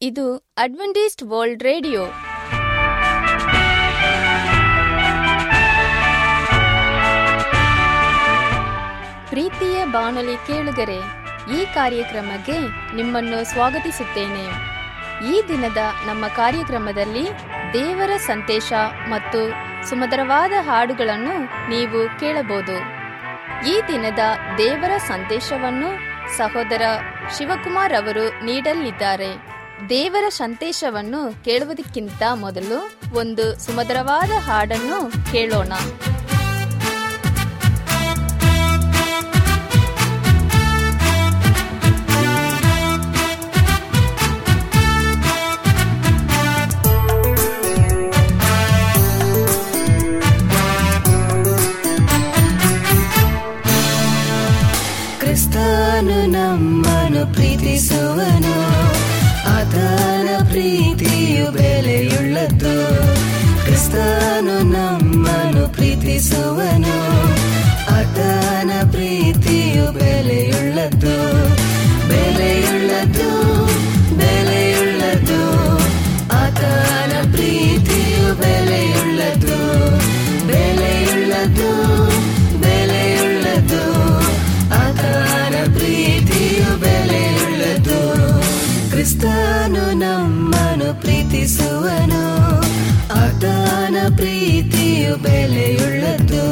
ಇದು Adventist world radio ಪ್ರೀತಿಯ ಬಾನುಲಿ ಕೇಳುಗರೆ ಈ ಕಾರ್ಯಕ್ರಮಕ್ಕೆ ನಿಮ್ಮನ್ನು ಸ್ವಾಗತಿಸುತ್ತೇನೆ ಈ ದಿನದ ನಮ್ಮ ಕಾರ್ಯಕ್ರಮದಲ್ಲಿ ದೇವರ ಸಂದೇಶ ಮತ್ತು ಸುಮಧುರವಾದ ಹಾಡುಗಳನ್ನು ನೀವು ಕೇಳಬಹುದು ಈ ದಿನದ ದೇವರ ಸಂದೇಶವನ್ನು ಸಹೋದರ ಶಿವಕುಮಾರ್ ಅವರು ನೀಡಲಿದ್ದಾರೆ ದೇವರ ಸಂದೇಶವನ್ನು ಕೇಳುವುದಕ್ಕಿಂತ ಮೊದಲು ಒಂದು ಸುಮಧುರವಾದ ಹಾಡನ್ನು ಕೇಳೋಣ ಕ್ರಿಸ್ತನು ನಮ್ಮನ್ನು ಪ್ರೀತಿಸುವನು ಆತನ ಪ್ರೀತಿಯು ಬೆಲೆಯುಳ್ಳದ್ದು ಕ್ರಿಸ್ತನು ನಮ್ಮನ್ನು ಪ್ರೀತಿಸುವನು ಆತನ ಪ್ರೀತಿಯು ಬೆಲೆಯುಳ್ಳದ್ದು ಬೆಲೆಯುಳ್ಳದ್ದು ಬೆಲೆಯುಳ್ಳದ್ದು ಆತನ ಪ್ರೀತಿಯು ಬೆಲೆಯುಳ್ಳದ್ದು ಬೆಲೆಯುಳ್ಳದ್ದು ಬೆಲೆಯುಳ್ಳದ್ದು ಆತನ ಪ್ರೀತಿಯು ಬೆಲೆಯುಳ್ಳದ್ದು ಕ್ರಿಸ್ತನು ನಮ್ಮನ್ನು ಪ್ರೀತಿಸುವನು ಆತನ ಪ್ರೀತಿಯು ಬೆಲೆಯುಳ್ಳದ್ದು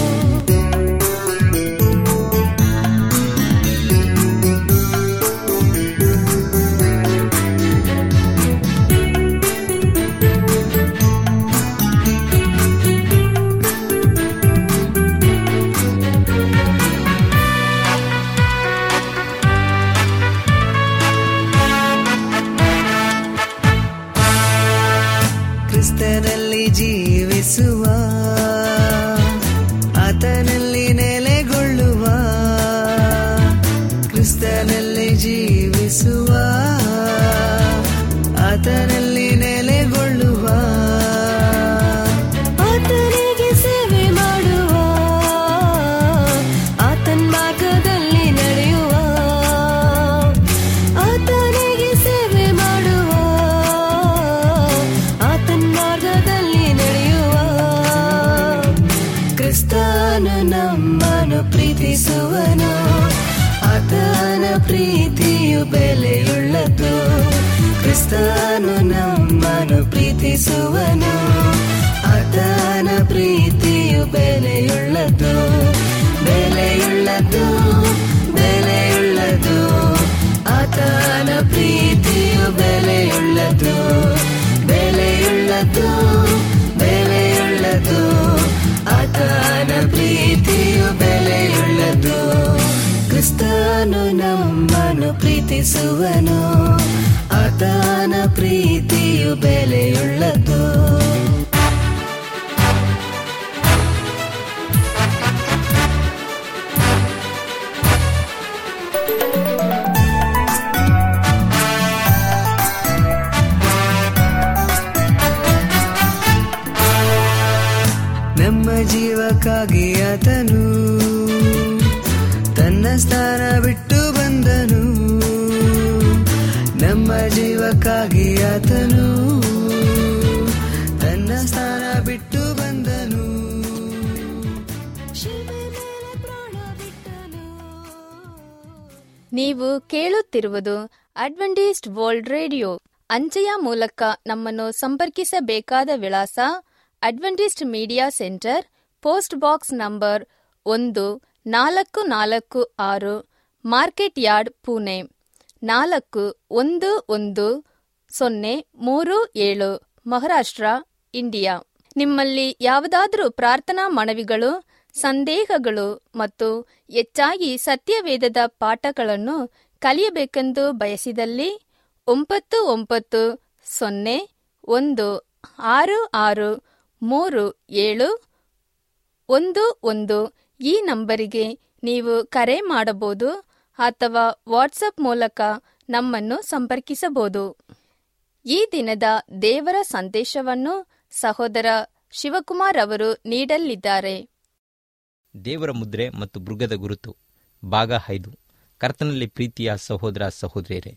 ಕ್ರಿಸ್ತನಲ್ಲಿ ಜೀವಿಸುವ ಆತನಲ್ಲಿ ನೆಲೆಗೊಳ್ಳುವ ಕ್ರಿಸ್ತನಲ್ಲಿ ಜೀವಿಸುವ ಆತನಲ್ಲಿ ನೆಲೆಗೊಳ್ಳುವ ಆತನಿಗೆ ಸೇವೆ ಮಾಡುವ ಆತನ ಮಾರ್ಗದಲ್ಲಿ ನಡೆಯುವ ಆತನಿಗೆ ಸೇವೆ ಮಾಡುವ ಆತನ ಮಾರ್ಗದಲ್ಲಿ ನಡೆಯುವ ಕ್ರಿಸ್ತನು ನಮ್ಮನ್ನು ಪ್ರೀತಿಸುವನು ಆತನ ಪ್ರೀತಿಯು ಬೆಲೆಯುಳ್ಳದ್ದು ಕ್ರಿಸ್ತನು ನಮ್ಮನ್ನು ಪ್ರೀತಿಸುವನು ಆತನ ಪ್ರೀತಿಯು ಬೆಲೆಯುಳ್ಳದ್ದು ಬೆಲೆಯುಳ್ಳದ್ದು ಬೆಲೆಯುಳ್ಳದ್ದು ಆತನ ಪ್ರೀತಿಯು ಬೆಲೆಯುಳ್ಳದ್ದು ಬೆಲೆಯುಳ್ಳದ್ದು ಬೆಲೆಯುಳ್ಳದ್ದು ಆತನ ಪ್ರೀತಿಯು ಬೆಲೆಯುಳ್ಳದ್ದು ಕ್ರಿಸ್ತನು ನಮ್ಮನ್ನು ಪ್ರೀತಿಸುವನು ಆತನ ಪ್ರೀತಿಯು ಬೆಲೆಯುಳ್ಳದ್ದು ನಮ್ಮ ಜೀವಕ್ಕಾಗಿ ಆತನು ತನ್ನ ಸ್ಥಾನ ಬಿಟ್ಟು ಬಂದನು ನಮ್ಮ ಜೀವಕ್ಕಾಗಿ ಆತನು ತನ್ನ ಸ್ಥಾನ ಬಿಟ್ಟು ಬಂದನು ಶಿಲ್ಪೆ ಮೇಲೆ ಪ್ರಾಣ ಬಿಟ್ಟನು ನೀವು ಕೇಳುತ್ತಿರುವುದು ಅಡ್ವೆಂಟಿಸ್ಟ್ ವರ್ಲ್ಡ್ ರೇಡಿಯೋ ಅಂಚೆಯ ಮೂಲಕ ನಮ್ಮನ್ನು ಸಂಪರ್ಕಿಸಬೇಕಾದ ವಿಳಾಸ Adventist media centre post box number ಒಂದು ನಾಲ್ಕು ನಾಲ್ಕು ಆರು ಮಾರ್ಕೆಟ್ ಯಾರ್ಡ್ ಪುಣೆ ನಾಲ್ಕು ಒಂದು ಒಂದು ಸೊನ್ನೆ ಮೂರು ಏಳು ಮಹಾರಾಷ್ಟ್ರ ಇಂಡಿಯಾ ನಿಮ್ಮಲ್ಲಿ ಯಾವುದಾದರೂ ಪ್ರಾರ್ಥನಾ ಮನವಿಗಳು ಸಂದೇಹಗಳು ಮತ್ತು ಹೆಚ್ಚಾಗಿ ಸತ್ಯವೇದದ ಪಾಠಗಳನ್ನು ಕಲಿಯಬೇಕೆಂದು ಬಯಸಿದಲ್ಲಿ ಒಂಬತ್ತು ಒಂಬತ್ತು ಸೊನ್ನೆ ಒಂದು ಆರು ಆರು ಮೂರು ಏಳು ಒಂದು ಒಂದು ಈ ನಂಬರಿಗೆ ನೀವು ಕರೆ ಮಾಡಬಹುದು ಅಥವಾ ವಾಟ್ಸಪ್ ಮೂಲಕ ನಮ್ಮನ್ನು ಸಂಪರ್ಕಿಸಬಹುದು ಈ ದಿನದ ದೇವರ ಸಂದೇಶವನ್ನು ಸಹೋದರ ಶಿವಕುಮಾರ್ ಅವರು ನೀಡಲಿದ್ದಾರೆ ದೇವರ ಮುದ್ರೆ ಮತ್ತು ಮೃಗದ ಗುರುತು ಭಾಗ ಐದು ಕರ್ತನಲ್ಲಿ ಪ್ರೀತಿಯ ಸಹೋದರ ಸಹೋದರಿಯರೇ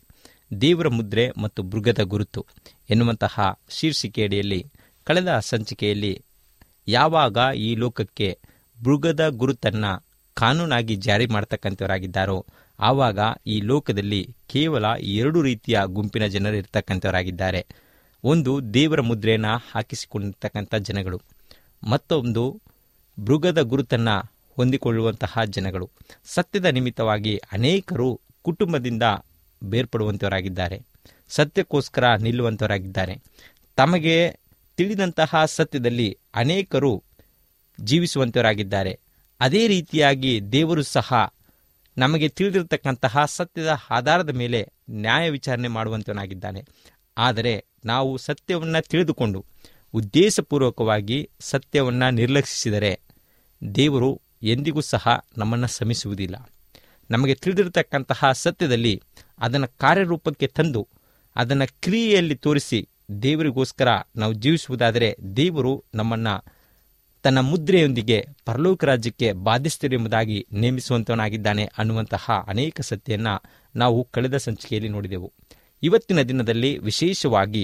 ದೇವರ ಮುದ್ರೆ ಮತ್ತು ಮೃಗದ ಗುರುತು ಎನ್ನುವಂತಹ ಶೀರ್ಷಿಕೆಯಡಿಯಲ್ಲಿ ಕಳೆದ ಸಂಚಿಕೆಯಲ್ಲಿ ಯಾವಾಗ ಈ ಲೋಕಕ್ಕೆ ಮೃಗದ ಗುರುತನ್ನು ಕಾನೂನಾಗಿ ಜಾರಿ ಮಾಡ್ತಕ್ಕಂಥವರಾಗಿದ್ದಾರೋ ಆವಾಗ ಈ ಲೋಕದಲ್ಲಿ ಕೇವಲ ಎರಡು ರೀತಿಯ ಗುಂಪಿನ ಜನರು ಇರ್ತಕ್ಕಂಥವರಾಗಿದ್ದಾರೆ ಒಂದು ದೇವರ ಮುದ್ರೆಯನ್ನು ಹಾಕಿಸಿಕೊಂಡಿರ್ತಕ್ಕಂಥ ಜನಗಳು ಮತ್ತೊಂದು ಮೃಗದ ಗುರುತನ್ನು ಹೊಂದಿಕೊಳ್ಳುವಂತಹ ಜನಗಳು ಸತ್ಯದ ನಿಮಿತ್ತವಾಗಿ ಅನೇಕರು ಕುಟುಂಬದಿಂದ ಬೇರ್ಪಡುವಂಥವರಾಗಿದ್ದಾರೆ ಸತ್ಯಕ್ಕೋಸ್ಕರ ನಿಲ್ಲುವಂಥವರಾಗಿದ್ದಾರೆ ತಮಗೆ ತಿಳಿದಂತಹ ಸತ್ಯದಲ್ಲಿ ಅನೇಕರು ಜೀವಿಸುವಂಥವರಾಗಿದ್ದಾರೆ ಅದೇ ರೀತಿಯಾಗಿ ದೇವರು ಸಹ ನಮಗೆ ತಿಳಿದಿರತಕ್ಕಂತಹ ಸತ್ಯದ ಆಧಾರದ ಮೇಲೆ ನ್ಯಾಯ ವಿಚಾರಣೆ ಮಾಡುವಂತವನಾಗಿದ್ದಾನೆ ಆದರೆ ನಾವು ಸತ್ಯವನ್ನು ತಿಳಿದುಕೊಂಡು ಉದ್ದೇಶಪೂರ್ವಕವಾಗಿ ಸತ್ಯವನ್ನು ನಿರ್ಲಕ್ಷಿಸಿದರೆ ದೇವರು ಎಂದಿಗೂ ಸಹ ನಮ್ಮನ್ನು ಶ್ರಮಿಸುವುದಿಲ್ಲ ನಮಗೆ ತಿಳಿದಿರತಕ್ಕಂತಹ ಸತ್ಯದಲ್ಲಿ ಅದನ್ನು ಕಾರ್ಯರೂಪಕ್ಕೆ ತಂದು ಅದನ್ನು ಕ್ರಿಯೆಯಲ್ಲಿ ತೋರಿಸಿ ದೇವರಿಗೋಸ್ಕರ ನಾವು ಜೀವಿಸುವುದಾದರೆ ದೇವರು ನಮ್ಮನ್ನು ತನ್ನ ಮುದ್ರೆಯೊಂದಿಗೆ ಪರಲೋಕ ರಾಜ್ಯಕ್ಕೆ ಬಾಧಿಸ್ತಿರೆಂಬುದಾಗಿ ನೇಮಿಸುವಂತವನಾಗಿದ್ದಾನೆ ಅನ್ನುವಂತಹ ಅನೇಕ ಸತ್ಯವನ್ನು ನಾವು ಕಳೆದ ಸಂಚಿಕೆಯಲ್ಲಿ ನೋಡಿದೆವು ಇವತ್ತಿನ ದಿನದಲ್ಲಿ ವಿಶೇಷವಾಗಿ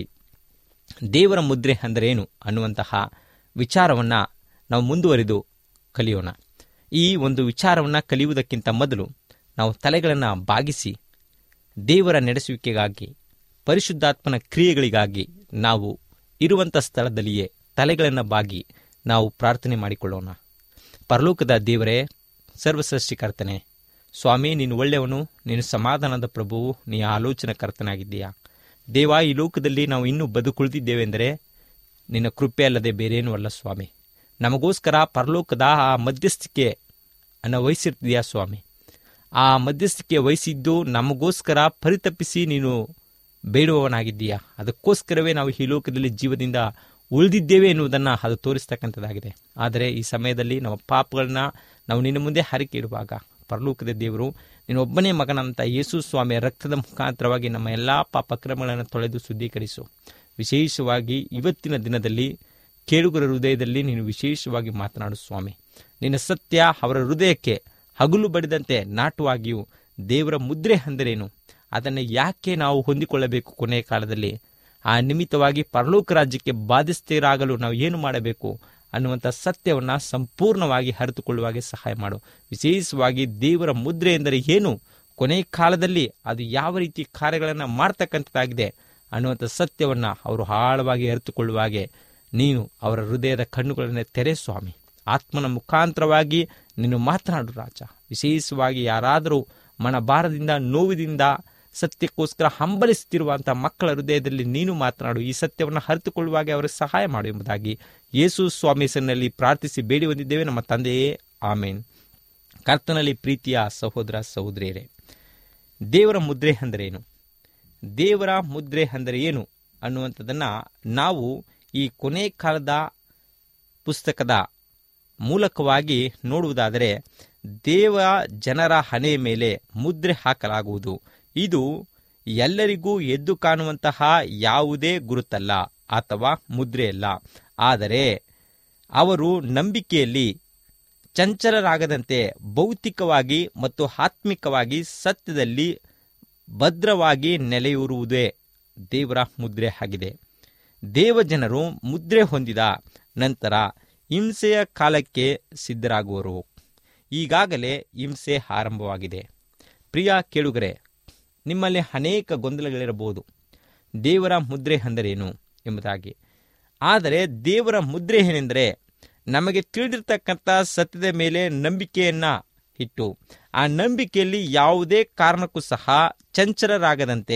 ದೇವರ ಮುದ್ರೆ ಅಂದರೇನು ಅನ್ನುವಂತಹ ವಿಚಾರವನ್ನು ನಾವು ಮುಂದುವರಿದು ಕಲಿಯೋಣ ಈ ಒಂದು ವಿಚಾರವನ್ನು ಕಲಿಯುವುದಕ್ಕಿಂತ ಮೊದಲು ನಾವು ತಲೆಗಳನ್ನು ಬಾಗಿಸಿ ದೇವರ ನಡೆಸುವಿಕೆಗಾಗಿ ಪರಿಶುದ್ಧಾತ್ಮನ ಕ್ರಿಯೆಗಳಿಗಾಗಿ ನಾವು ಇರುವಂಥ ಸ್ಥಳದಲ್ಲಿಯೇ ತಲೆಗಳನ್ನು ಬಾಗಿ ನಾವು ಪ್ರಾರ್ಥನೆ ಮಾಡಿಕೊಳ್ಳೋಣ ಪರಲೋಕದ ದೇವರೇ ಸರ್ವಸೃಷ್ಟಿಕರ್ತನೆ ಸ್ವಾಮಿ ನೀನು ಒಳ್ಳೆಯವನು ನೀನು ಸಮಾಧಾನದ ಪ್ರಭುವು ನೀ ಆಲೋಚನಕರ್ತನಾಗಿದ್ದೀಯಾ ದೇವ ಈ ಲೋಕದಲ್ಲಿ ನಾವು ಇನ್ನೂ ಬದುಕುಳಿದಿದ್ದೇವೆಂದರೆ ನಿನ್ನ ಕೃಪೆ ಅಲ್ಲದೆ ಬೇರೇನೂ ಅಲ್ಲ ಸ್ವಾಮಿ ನಮಗೋಸ್ಕರ ಪರಲೋಕದ ಆ ಮಧ್ಯಸ್ಥಿಕೆ ಅನ್ನು ವಹಿಸಿರ್ತೀಯಾ ಸ್ವಾಮಿ ಆ ಮಧ್ಯಸ್ಥಿಕೆ ವಹಿಸಿದ್ದು ನಮಗೋಸ್ಕರ ಪರಿತಪ್ಪಿಸಿ ನೀನು ಬೇಡುವವನಾಗಿದ್ದೀಯಾ ಅದಕ್ಕೋಸ್ಕರವೇ ನಾವು ಈ ಲೋಕದಲ್ಲಿ ಜೀವದಿಂದ ಉಳಿದಿದ್ದೇವೆ ಎನ್ನುವುದನ್ನು ಅದು ತೋರಿಸ್ತಕ್ಕಂಥದ್ದಾಗಿದೆ ಆದರೆ ಈ ಸಮಯದಲ್ಲಿ ನಮ್ಮ ಪಾಪಗಳನ್ನ ನಾವು ನಿನ್ನ ಮುಂದೆ ಹರಿಕೆ ಇಡುವಾಗ ಪರಲೋಕದ ದೇವರು ನೀನು ಒಬ್ಬನೇ ಮಗನಂತ ಯೇಸು ಸ್ವಾಮಿಯ ರಕ್ತದ ಮುಖಾಂತರವಾಗಿ ನಮ್ಮ ಎಲ್ಲ ಪಾಪಕ್ರಮಗಳನ್ನು ತೊಳೆದು ಶುದ್ಧೀಕರಿಸು ವಿಶೇಷವಾಗಿ ಇವತ್ತಿನ ದಿನದಲ್ಲಿ ಕೇಳುಗರ ಹೃದಯದಲ್ಲಿ ನೀನು ವಿಶೇಷವಾಗಿ ಮಾತನಾಡು ಸ್ವಾಮಿ ನಿನ್ನ ಸತ್ಯ ಅವರ ಹೃದಯಕ್ಕೆ ಹಗುಲು ಬಡಿದಂತೆ ನಾಟುವಾಗಿಯೂ ದೇವರ ಮುದ್ರೆ ಅಂದರೇನು ಅದನ್ನು ಯಾಕೆ ನಾವು ಹೊಂದಿಕೊಳ್ಳಬೇಕು ಕೊನೆಯ ಕಾಲದಲ್ಲಿ ಆ ನಿಮಿತ್ತವಾಗಿ ಪರಲೋಕ ರಾಜ್ಯಕ್ಕೆ ಬಾಧಿಸ್ತಿರಾಗಲು ನಾವು ಏನು ಮಾಡಬೇಕು ಅನ್ನುವಂಥ ಸತ್ಯವನ್ನು ಸಂಪೂರ್ಣವಾಗಿ ಅರಿತುಕೊಳ್ಳುವಾಗೆ ಸಹಾಯ ಮಾಡು ವಿಶೇಷವಾಗಿ ದೇವರ ಮುದ್ರೆ ಎಂದರೆ ಏನು ಕೊನೆಯ ಕಾಲದಲ್ಲಿ ಅದು ಯಾವ ರೀತಿ ಕಾರ್ಯಗಳನ್ನು ಮಾಡ್ತಕ್ಕಂಥದ್ದಾಗಿದೆ ಅನ್ನುವಂಥ ಸತ್ಯವನ್ನು ಅವರು ಆಳವಾಗಿ ಅರಿತುಕೊಳ್ಳುವಾಗೆ ನೀನು ಅವರ ಹೃದಯದ ಕಣ್ಣುಗಳನ್ನು ತೆರೆ ಸ್ವಾಮಿ ಆತ್ಮನ ಮುಖಾಂತರವಾಗಿ ನೀನು ಮಾತನಾಡು ರಾಜ ವಿಶೇಷವಾಗಿ ಯಾರಾದರೂ ಮನಭಾರದಿಂದ ನೋವಿನಿಂದ ಸತ್ಯಕ್ಕೋಸ್ಕರ ಹಂಬಲಿಸುತ್ತಿರುವಂಥ ಮಕ್ಕಳ ಹೃದಯದಲ್ಲಿ ನೀನು ಮಾತನಾಡು ಈ ಸತ್ಯವನ್ನು ಅರಿತುಕೊಳ್ಳುವಾಗ ಅವರಿಗೆ ಸಹಾಯ ಮಾಡು ಎಂಬುದಾಗಿ ಯೇಸು ಸ್ವಾಮಿ ಹೆಸರಿನಲ್ಲಿ ಪ್ರಾರ್ಥಿಸಿ ಬೇಡಿ ಬಂದಿದ್ದೇವೆ ನಮ್ಮ ತಂದೆಯೇ ಆಮೇನ್ ಕರ್ತನಲ್ಲಿ ಪ್ರೀತಿಯ ಸಹೋದರ ಸಹೋದರಿಯರೇ ದೇವರ ಮುದ್ರೆ ಅಂದರೇನು ದೇವರ ಮುದ್ರೆ ಅಂದರೆ ಏನು ಅನ್ನುವಂಥದ್ದನ್ನು ನಾವು ಈ ಕೊನೆ ಕಾಲದ ಪುಸ್ತಕದ ಮೂಲಕವಾಗಿ ನೋಡುವುದಾದರೆ ದೇವ ಜನರ ಹಣೆಯ ಮೇಲೆ ಮುದ್ರೆ ಹಾಕಲಾಗುವುದು ಇದು ಎಲ್ಲರಿಗೂ ಎದ್ದು ಕಾಣುವಂತಹ ಯಾವುದೇ ಗುರುತಲ್ಲ ಅಥವಾ ಮುದ್ರೆಯಲ್ಲ ಆದರೆ ಅವರು ನಂಬಿಕೆಯಲ್ಲಿ ಚಂಚಲರಾಗದಂತೆ ಭೌತಿಕವಾಗಿ ಮತ್ತು ಆತ್ಮಿಕವಾಗಿ ಸತ್ಯದಲ್ಲಿ ಭದ್ರವಾಗಿ ನೆಲೆಯೂರುವುದೇ ದೇವರ ಮುದ್ರೆ ಆಗಿದೆ ದೇವಜನರು ಮುದ್ರೆ ಹೊಂದಿದ ನಂತರ ಹಿಂಸೆಯ ಕಾಲಕ್ಕೆ ಸಿದ್ಧರಾಗುವರು ಈಗಾಗಲೇ ಹಿಂಸೆ ಆರಂಭವಾಗಿದೆ ಪ್ರಿಯ ಕೇಳುಗರೆ ನಿಮ್ಮಲ್ಲಿ ಅನೇಕ ಗೊಂದಲಗಳಿರಬಹುದು ದೇವರ ಮುದ್ರೆ ಅಂದರೇನು ಎಂಬುದಾಗಿ ಆದರೆ ದೇವರ ಮುದ್ರೆ ಏನೆಂದರೆ ನಮಗೆ ತಿಳಿದಿರ್ತಕ್ಕಂಥ ಸತ್ಯದ ಮೇಲೆ ನಂಬಿಕೆಯನ್ನು ಇಟ್ಟು ಆ ನಂಬಿಕೆಯಲ್ಲಿ ಯಾವುದೇ ಕಾರಣಕ್ಕೂ ಸಹ ಚಂಚಲರಾಗದಂತೆ